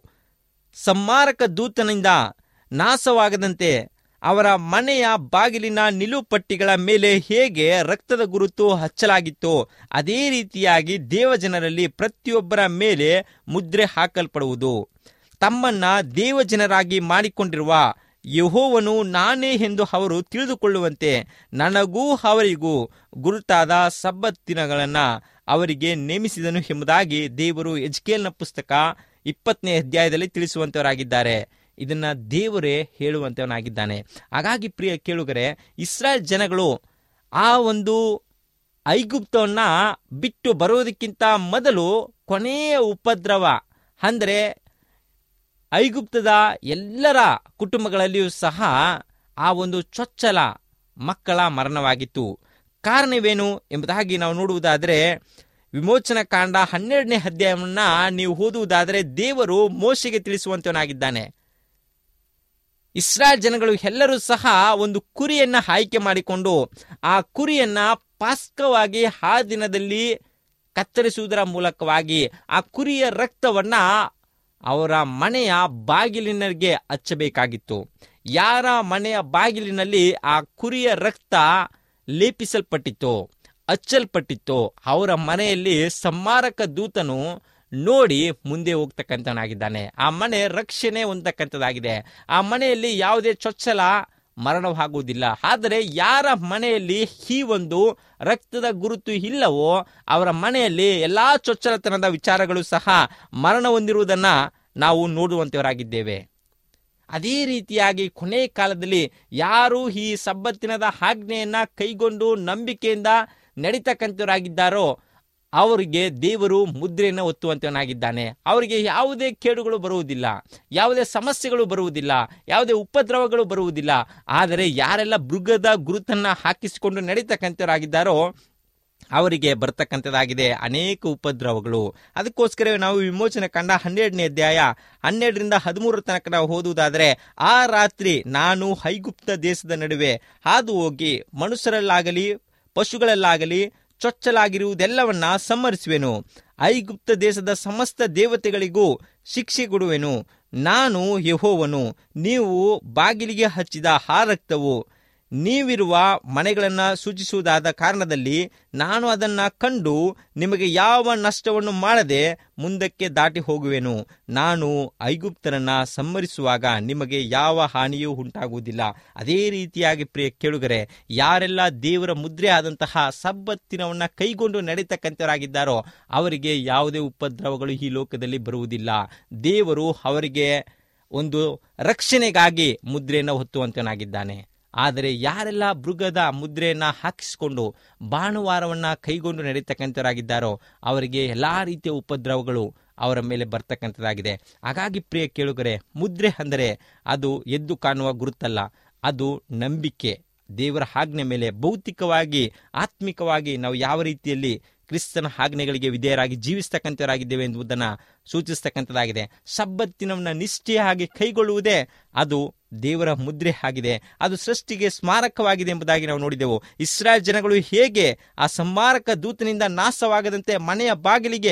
ಸಂಮಾರಕ ದೂತನಿಂದ ನಾಶವಾಗದಂತೆ ಅವರ ಮನೆಯ ಬಾಗಿಲಿನ ನಿಲುಪಟ್ಟಿಗಳ ಮೇಲೆ ಹೇಗೆ ರಕ್ತದ ಗುರುತು ಹಚ್ಚಲಾಗಿತ್ತೋ ಅದೇ ರೀತಿಯಾಗಿ ದೇವಜನರಲ್ಲಿ ಪ್ರತಿಯೊಬ್ಬರ ಮೇಲೆ ಮುದ್ರೆ ಹಾಕಲ್ಪಡುವುದು ತಮ್ಮನ್ನ ದೇವಜನರಾಗಿ ಮಾಡಿಕೊಂಡಿರುವ ಯಹೋವನು ನಾನೇ ಎಂದು ಅವರು ತಿಳಿದುಕೊಳ್ಳುವಂತೆ ನನಗೂ ಅವರಿಗೂ ಗುರುತಾದ ಸಬ್ಬತ್ತಿನಗಳನ್ನು ಅವರಿಗೆ ನೇಮಿಸಿದನು ಎಂಬುದಾಗಿ ದೇವರು ಎಜ್ಕೇಲ್ನ ಪುಸ್ತಕ ಇಪ್ಪತ್ತನೇ ಅಧ್ಯಾಯದಲ್ಲಿ ತಿಳಿಸುವಂತವರಾಗಿದ್ದಾರೆ ಇದನ್ನ ದೇವರೇ ಹೇಳುವಂತವನಾಗಿದ್ದಾನೆ ಹಾಗಾಗಿ ಪ್ರಿಯ ಕೇಳುಗರೆ ಇಸ್ರಾಯೇಲ್ ಜನಗಳು ಆ ಒಂದು ಐಗುಪ್ತವನ್ನ ಬಿಟ್ಟು ಬರೋದಕ್ಕಿಂತ ಮೊದಲು ಕೊನೆಯ ಉಪದ್ರವ ಅಂದರೆ ಐಗುಪ್ತದ ಎಲ್ಲರ ಕುಟುಂಬಗಳಲ್ಲಿಯೂ ಸಹ ಆ ಒಂದು ಚೊಚ್ಚಲ ಮಕ್ಕಳ ಮರಣವಾಗಿತ್ತು ಕಾರಣವೇನು ಎಂಬುದಾಗಿ ನಾವು ನೋಡುವುದಾದರೆ ವಿಮೋಚನ ಕಾಂಡ ಹನ್ನೆರಡನೇ ಅಧ್ಯಾಯವನ್ನ ನೀವು ಓದುವುದಾದರೆ ದೇವರು ಮೋಶೆಗೆ ತಿಳಿಸುವಂತವನಾಗಿದ್ದಾನೆ ಇಸ್ರಾಯೇಲ್ ಜನಗಳು ಎಲ್ಲರೂ ಸಹ ಒಂದು ಕುರಿಯನ್ನ ಆಯ್ಕೆ ಮಾಡಿಕೊಂಡು ಆ ಕುರಿಯನ್ನ ಪಾಸ್ಕವಾಗಿ ಆ ದಿನದಲ್ಲಿ ಕತ್ತರಿಸುವುದರ ಮೂಲಕವಾಗಿ ಆ ಕುರಿಯ ರಕ್ತವನ್ನ ಅವರ ಮನೆಯ ಬಾಗಿಲಿನಗೆ ಹಚ್ಚಬೇಕಾಗಿತ್ತು ಯಾರ ಮನೆಯ ಬಾಗಿಲಿನಲ್ಲಿ ಆ ಕುರಿಯ ರಕ್ತ ಲೇಪಿಸಲ್ಪಟ್ಟಿತ್ತು ಹಚ್ಚಲ್ಪಟ್ಟಿತ್ತು ಅವರ ಮನೆಯಲ್ಲಿ ಸಂಮಾರಕ ದೂತನು ನೋಡಿ ಮುಂದೆ ಹೋಗ್ತಕ್ಕಂಥವನಾಗಿದ್ದಾನೆ ಆ ಮನೆ ರಕ್ಷಣೆ ಹೊಂದತಕ್ಕಂಥದ್ದಾಗಿದೆ ಆ ಮನೆಯಲ್ಲಿ ಯಾವುದೇ ಚೊಚ್ಚಲ ಮರಣವಾಗುವುದಿಲ್ಲ ಆದರೆ ಯಾರ ಮನೆಯಲ್ಲಿ ಈ ಒಂದು ರಕ್ತದ ಗುರುತು ಇಲ್ಲವೋ ಅವರ ಮನೆಯಲ್ಲಿ ಎಲ್ಲಾ ಚೊಚ್ಚಲತನದ ವಿಚಾರಗಳು ಸಹ ಮರಣ ಹೊಂದಿರುವುದನ್ನ ನಾವು ನೋಡುವಂತವರಾಗಿದ್ದೇವೆ ಅದೇ ರೀತಿಯಾಗಿ ಕೊನೆ ಕಾಲದಲ್ಲಿ ಯಾರು ಈ ಸಬ್ಬತ್ತಿನದ ಆಜ್ಞೆಯನ್ನ ಕೈಗೊಂಡು ನಂಬಿಕೆಯಿಂದ ನಡೀತಕ್ಕಂಥವರಾಗಿದ್ದಾರೋ ಅವರಿಗೆ ದೇವರು ಮುದ್ರೆಯನ್ನು ಒತ್ತುವಂತವನಾಗಿದ್ದಾನೆ ಅವರಿಗೆ ಯಾವುದೇ ಕೇಡುಗಳು ಬರುವುದಿಲ್ಲ ಯಾವುದೇ ಸಮಸ್ಯೆಗಳು ಬರುವುದಿಲ್ಲ ಯಾವುದೇ ಉಪದ್ರವಗಳು ಬರುವುದಿಲ್ಲ ಆದರೆ ಯಾರೆಲ್ಲ ಮೃಗದ ಗುರುತನ್ನ ಹಾಕಿಸಿಕೊಂಡು ನಡೀತಕ್ಕಂಥವರಾಗಿದ್ದಾರೋ ಅವರಿಗೆ ಬರ್ತಕ್ಕಂಥದ್ದಾಗಿದೆ ಅನೇಕ ಉಪದ್ರವಗಳು ಅದಕ್ಕೋಸ್ಕರ ನಾವು ವಿಮೋಚನೆ ಕಂಡ ಹನ್ನೆರಡನೇ ಅಧ್ಯಾಯ ಹನ್ನೆರಡರಿಂದ ಹದಿಮೂರರ ತನಕ ನಾವು ಓದುವುದಾದರೆ ಆ ರಾತ್ರಿ ನಾನು ಐಗುಪ್ತ ದೇಶದ ನಡುವೆ ಹಾದು ಹೋಗಿ ಮನುಷ್ಯರಲ್ಲಾಗಲಿ ಪಶುಗಳಲ್ಲಾಗಲಿ ಚೊಚ್ಚಲಾಗಿರುವುದೆಲ್ಲವನ್ನ ಸಂಹರಿಸುವೆನು ಐಗುಪ್ತ ದೇಶದ ಸಮಸ್ತ ದೇವತೆಗಳಿಗೂ ಶಿಕ್ಷೆ ಕೊಡುವೆನು ನಾನು ಯಹೋವನು ನೀವು ಬಾಗಿಲಿಗೆ ಹಚ್ಚಿದ ಆ ರಕ್ತವು ನೀವಿರುವ ಮನೆಗಳನ್ನು ಸೂಚಿಸುವುದಾದ ಕಾರಣದಲ್ಲಿ ನಾನು ಅದನ್ನು ಕಂಡು ನಿಮಗೆ ಯಾವ ನಷ್ಟವನ್ನು ಮಾಡದೆ ಮುಂದಕ್ಕೆ ದಾಟಿ ಹೋಗುವೆನು ನಾನು ಐಗುಪ್ತರನ್ನ ಸಂಹರಿಸುವಾಗ ನಿಮಗೆ ಯಾವ ಹಾನಿಯೂ ಉಂಟಾಗುವುದಿಲ್ಲ ಅದೇ ರೀತಿಯಾಗಿ ಪ್ರಿಯ ಕೇಳುಗರೆ ಯಾರೆಲ್ಲ ದೇವರ ಮುದ್ರೆ ಆದಂತಹ ಸಬ್ಬತ್ತಿನವನ್ನ ಕೈಗೊಂಡು ನಡೀತಕ್ಕಂಥವರಾಗಿದ್ದಾರೋ ಅವರಿಗೆ ಯಾವುದೇ ಉಪದ್ರವಗಳು ಈ ಲೋಕದಲ್ಲಿ ಬರುವುದಿಲ್ಲ ದೇವರು ಅವರಿಗೆ ಒಂದು ರಕ್ಷಣೆಗಾಗಿ ಮುದ್ರೆಯನ್ನು ಹೊತ್ತುವಂತನಾಗಿದ್ದಾನೆ ಆದರೆ ಯಾರೆಲ್ಲ ಮೃಗದ ಮುದ್ರೆಯನ್ನ ಹಾಕಿಸಿಕೊಂಡು ಭಾನುವಾರವನ್ನ ಕೈಗೊಂಡು ನಡೀತಕ್ಕಂಥವರಾಗಿದ್ದಾರೋ ಅವರಿಗೆ ಎಲ್ಲಾ ರೀತಿಯ ಉಪದ್ರವಗಳು ಅವರ ಮೇಲೆ ಬರ್ತಕ್ಕಂಥದ್ದಾಗಿದೆ ಹಾಗಾಗಿ ಪ್ರಿಯ ಕೇಳುಗರೆ ಮುದ್ರೆ ಅಂದರೆ ಅದು ಎದ್ದು ಕಾಣುವ ಗುರುತಲ್ಲ ಅದು ನಂಬಿಕೆ ದೇವರ ಆಜ್ಞೆ ಮೇಲೆ ಭೌತಿಕವಾಗಿ ಆತ್ಮಿಕವಾಗಿ ನಾವು ಯಾವ ರೀತಿಯಲ್ಲಿ ಕ್ರಿಸ್ತನ ಆಜ್ಞೆಗಳಿಗೆ ವಿಧೇಯರಾಗಿ ಜೀವಿಸ್ತಕ್ಕಂಥವರಾಗಿದ್ದೇವೆ ಎಂಬುದನ್ನು ಸೂಚಿಸ್ತಕ್ಕಂಥದ್ದಾಗಿದೆ ಸಬ್ಬತ್ತಿನವನ್ನ ನಿಷ್ಠೆಯಾಗಿ ಕೈಗೊಳ್ಳುವುದೇ ಅದು ದೇವರ ಮುದ್ರೆ ಆಗಿದೆ ಅದು ಸೃಷ್ಟಿಗೆ ಸ್ಮಾರಕವಾಗಿದೆ ಎಂಬುದಾಗಿ ನಾವು ನೋಡಿದೆವು ಇಸ್ರಾಯೇಲ್ ಜನಗಳು ಹೇಗೆ ಆ ಸಂಮಾರಕ ದೂತನಿಂದ ನಾಶವಾಗದಂತೆ ಮನೆಯ ಬಾಗಿಲಿಗೆ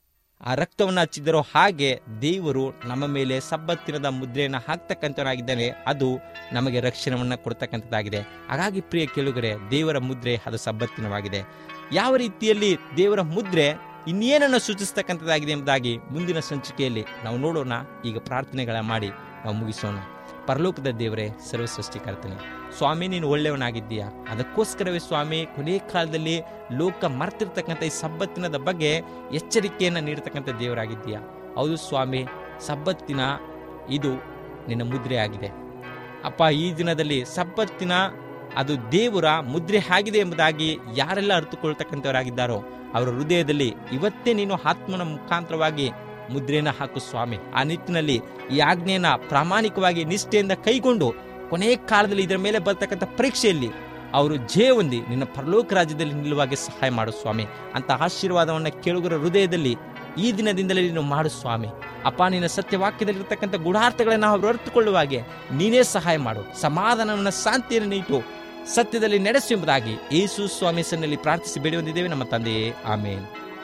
ಆ ರಕ್ತವನ್ನು ಹಚ್ಚಿದರೋ ಹಾಗೆ ದೇವರು ನಮ್ಮ ಮೇಲೆ ಸಬ್ಬತ್ತಿನದ ಮುದ್ರೆಯನ್ನು ಹಾಕ್ತಕ್ಕಂಥವನಾಗಿದ್ದಾನೆ ಅದು ನಮಗೆ ರಕ್ಷಣೆಯನ್ನು ಕೊಡ್ತಕ್ಕಂಥದ್ದಾಗಿದೆ ಹಾಗಾಗಿ ಪ್ರಿಯ ಕೇಳುಗರೆ ದೇವರ ಮುದ್ರೆ ಅದು ಸಬ್ಬತ್ತಿನವಾಗಿದೆ ಯಾವ ರೀತಿಯಲ್ಲಿ ದೇವರ ಮುದ್ರೆ ಇನ್ನೇನನ್ನು ಸೂಚಿಸ್ತಕ್ಕಂಥದ್ದಾಗಿದೆ ಎಂಬುದಾಗಿ ಮುಂದಿನ ಸಂಚಿಕೆಯಲ್ಲಿ ನಾವು ನೋಡೋಣ ಈಗ ಪ್ರಾರ್ಥನೆಗಳ ಮಾಡಿ ನಾವು ಮುಗಿಸೋಣ ಪರಲೋಕದ ದೇವರೇ ಸರ್ವ ಸೃಷ್ಟಿಕರ್ತನೆ ಸ್ವಾಮಿ ನೀನು ಒಳ್ಳೆಯವನಾಗಿದ್ದೀಯಾ ಅದಕ್ಕೋಸ್ಕರವೇ ಸ್ವಾಮಿ ಕೊನೆ ಕಾಲದಲ್ಲಿ ಲೋಕ ಮರ್ತಿರ್ತಕ್ಕಂಥ ಈ ಸಬ್ಬತ್ತಿನದ ಬಗ್ಗೆ ಎಚ್ಚರಿಕೆಯನ್ನು ನೀಡತಕ್ಕಂಥ ದೇವರಾಗಿದ್ದೀಯಾ ಹೌದು ಸ್ವಾಮಿ ಸಬ್ಬತ್ತಿನ ಇದು ನಿನ್ನ ಮುದ್ರೆ ಆಗಿದೆ ಅಪ್ಪ ಈ ದಿನದಲ್ಲಿ ಸಬ್ಬತ್ತಿನ ಅದು ದೇವರ ಮುದ್ರೆ ಆಗಿದೆ ಎಂಬುದಾಗಿ ಯಾರೆಲ್ಲ ಅರ್ಥಕೊಳ್ತಕ್ಕಂಥವರಾಗಿದ್ದಾರೋ ಅವರ ಹೃದಯದಲ್ಲಿ ಇವತ್ತೇ ನೀನು ಆತ್ಮನ ಮುಖಾಂತರವಾಗಿ ಮುದ್ರೆಯನ್ನು ಹಾಕು ಸ್ವಾಮಿ ಆ ನಿಟ್ಟಿನಲ್ಲಿ ಈ ಆಜ್ಞೆಯನ್ನ ಪ್ರಾಮಾಣಿಕವಾಗಿ ನಿಷ್ಠೆಯಿಂದ ಕೈಗೊಂಡು ಕೊನೆಯ ಕಾಲದಲ್ಲಿ ಇದರ ಮೇಲೆ ಬರ್ತಕ್ಕಂಥ ಪರೀಕ್ಷೆಯಲ್ಲಿ ಅವರು ಜಯ ಹೊಂದಿ ನಿನ್ನ ಪರಲೋಕ ರಾಜ್ಯದಲ್ಲಿ ನಿಲ್ಲುವಾಗೆ ಸಹಾಯ ಮಾಡು ಸ್ವಾಮಿ ಅಂತ ಆಶೀರ್ವಾದವನ್ನು ಕೇಳುಗರ ಹೃದಯದಲ್ಲಿ ಈ ದಿನದಿಂದಲೇ ನೀನು ಮಾಡು ಸ್ವಾಮಿ ಅಪ್ಪ ನಿನ್ನ ಸತ್ಯವಾಕ್ಯದಲ್ಲಿರ್ತಕ್ಕಂಥ ಗುಣಾರ್ಥಗಳನ್ನು ಅವರು ಅರ್ಥಕೊಳ್ಳುವಾಗೆ ನೀನೇ ಸಹಾಯ ಮಾಡು ಸಮಾಧಾನವನ್ನು ಶಾಂತಿಯನ್ನು ನೀಟು ಸತ್ಯದಲ್ಲಿ ನಡೆಸು ಎಂಬುದಾಗಿ ಯೇಸು ಸ್ವಾಮಿ ಹೆಸರಿನಲ್ಲಿ ಪ್ರಾರ್ಥಿಸಿ ಬೇಡಿ ಹೊಂದಿದ್ದೇವೆ ನಮ್ಮ ತಂದೆಯೇ ಆಮೇನ್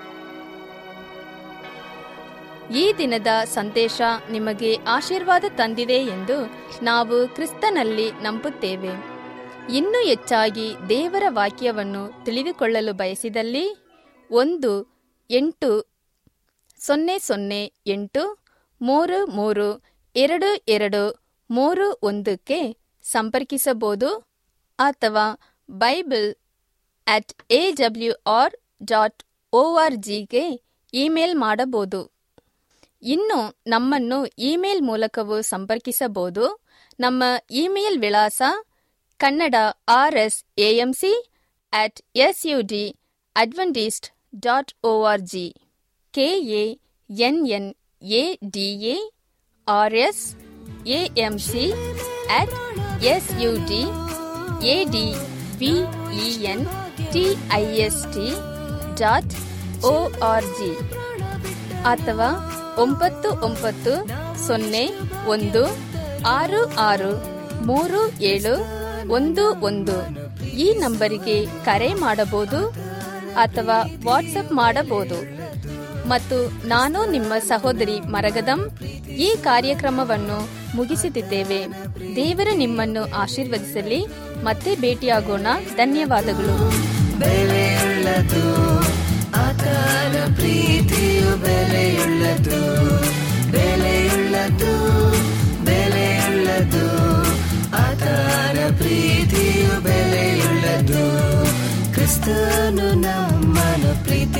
ಈ ದಿನದ ಸಂದೇಶ ನಿಮಗೆ ಆಶೀರ್ವಾದ ತಂದಿದೆ ಎಂದು ನಾವು ಕ್ರಿಸ್ತನಲ್ಲಿ ನಂಬುತ್ತೇವೆ ಇನ್ನೂ ಹೆಚ್ಚಾಗಿ ದೇವರ ವಾಕ್ಯವನ್ನು ತಿಳಿದುಕೊಳ್ಳಲು ಬಯಸಿದಲ್ಲಿ ಒಂದು ಎಂಟು ಸೊನ್ನೆ ಸೊನ್ನೆ ಎಂಟು ಮೂರು ಮೂರು ಎರಡು ಎರಡು ಮೂರು ಒಂದಕ್ಕೆ ಸಂಪರ್ಕಿಸಬಹುದು ಅಥವಾ Bible at A W R dot O R ಜಿಗೆ ಇಮೇಲ್ ಮಾಡಬಹುದು ಇನ್ನು ನಮ್ಮನ್ನು ಇಮೇಲ್ ಮೂಲಕವೂ ಸಂಪರ್ಕಿಸಬಹುದು ನಮ್ಮ ಇಮೇಲ್ ವಿಳಾಸ Kannada R S A M C at S U D Adventist dot O R G K A N N A D A R S A M C at S U D A D V E N T I S T dot O R G ಅಥವಾ ಒಂಬತ್ತು ಒಂಬತ್ತು ಸೊನ್ನೆ ಒಂದು ಆರು ಆರು ಮೂರು ಏಳು ಒಂದು ಒಂದು ಈ ನಂಬರಿಗೆ ಕರೆ ಮಾಡಬಹುದು ಅಥವಾ ವಾಟ್ಸಪ್ ಮಾಡಬಹುದು ಮತ್ತು ನಾನು ನಿಮ್ಮ ಸಹೋದರಿ ಮರಗದಂ ಈ ಕಾರ್ಯಕ್ರಮವನ್ನು ಮುಗಿಸುತ್ತಿದ್ದೇವೆ ದೇವರು ನಿಮ್ಮನ್ನು ಆಶೀರ್ವದಿಸಲಿ ಮತ್ತೆ ಭೇಟಿಯಾಗೋಣ ಧನ್ಯವಾದಗಳು ಬೆಲೆಯುಳ್ಳದು ಆತನ ಪ್ರೀತಿಯು ಬೆಲೆಯುಳ್ಳದು ಬೆಲೆಯುಳ್ಳದು ಬೆಲೆಯುಳ್ಳದು ಆತನ ಪ್ರೀತಿಯು ಬೆಲೆಯುಳ್ಳದು ಕ್ರಿಸ್ತನು ನಮ್ಮನ್ನು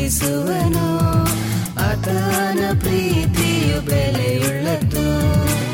ಪ್ರೀತಿಸುವನು ಆತನ ಪ್ರೀತಿಯು ಬೆಲೆಯುಳ್ಳದು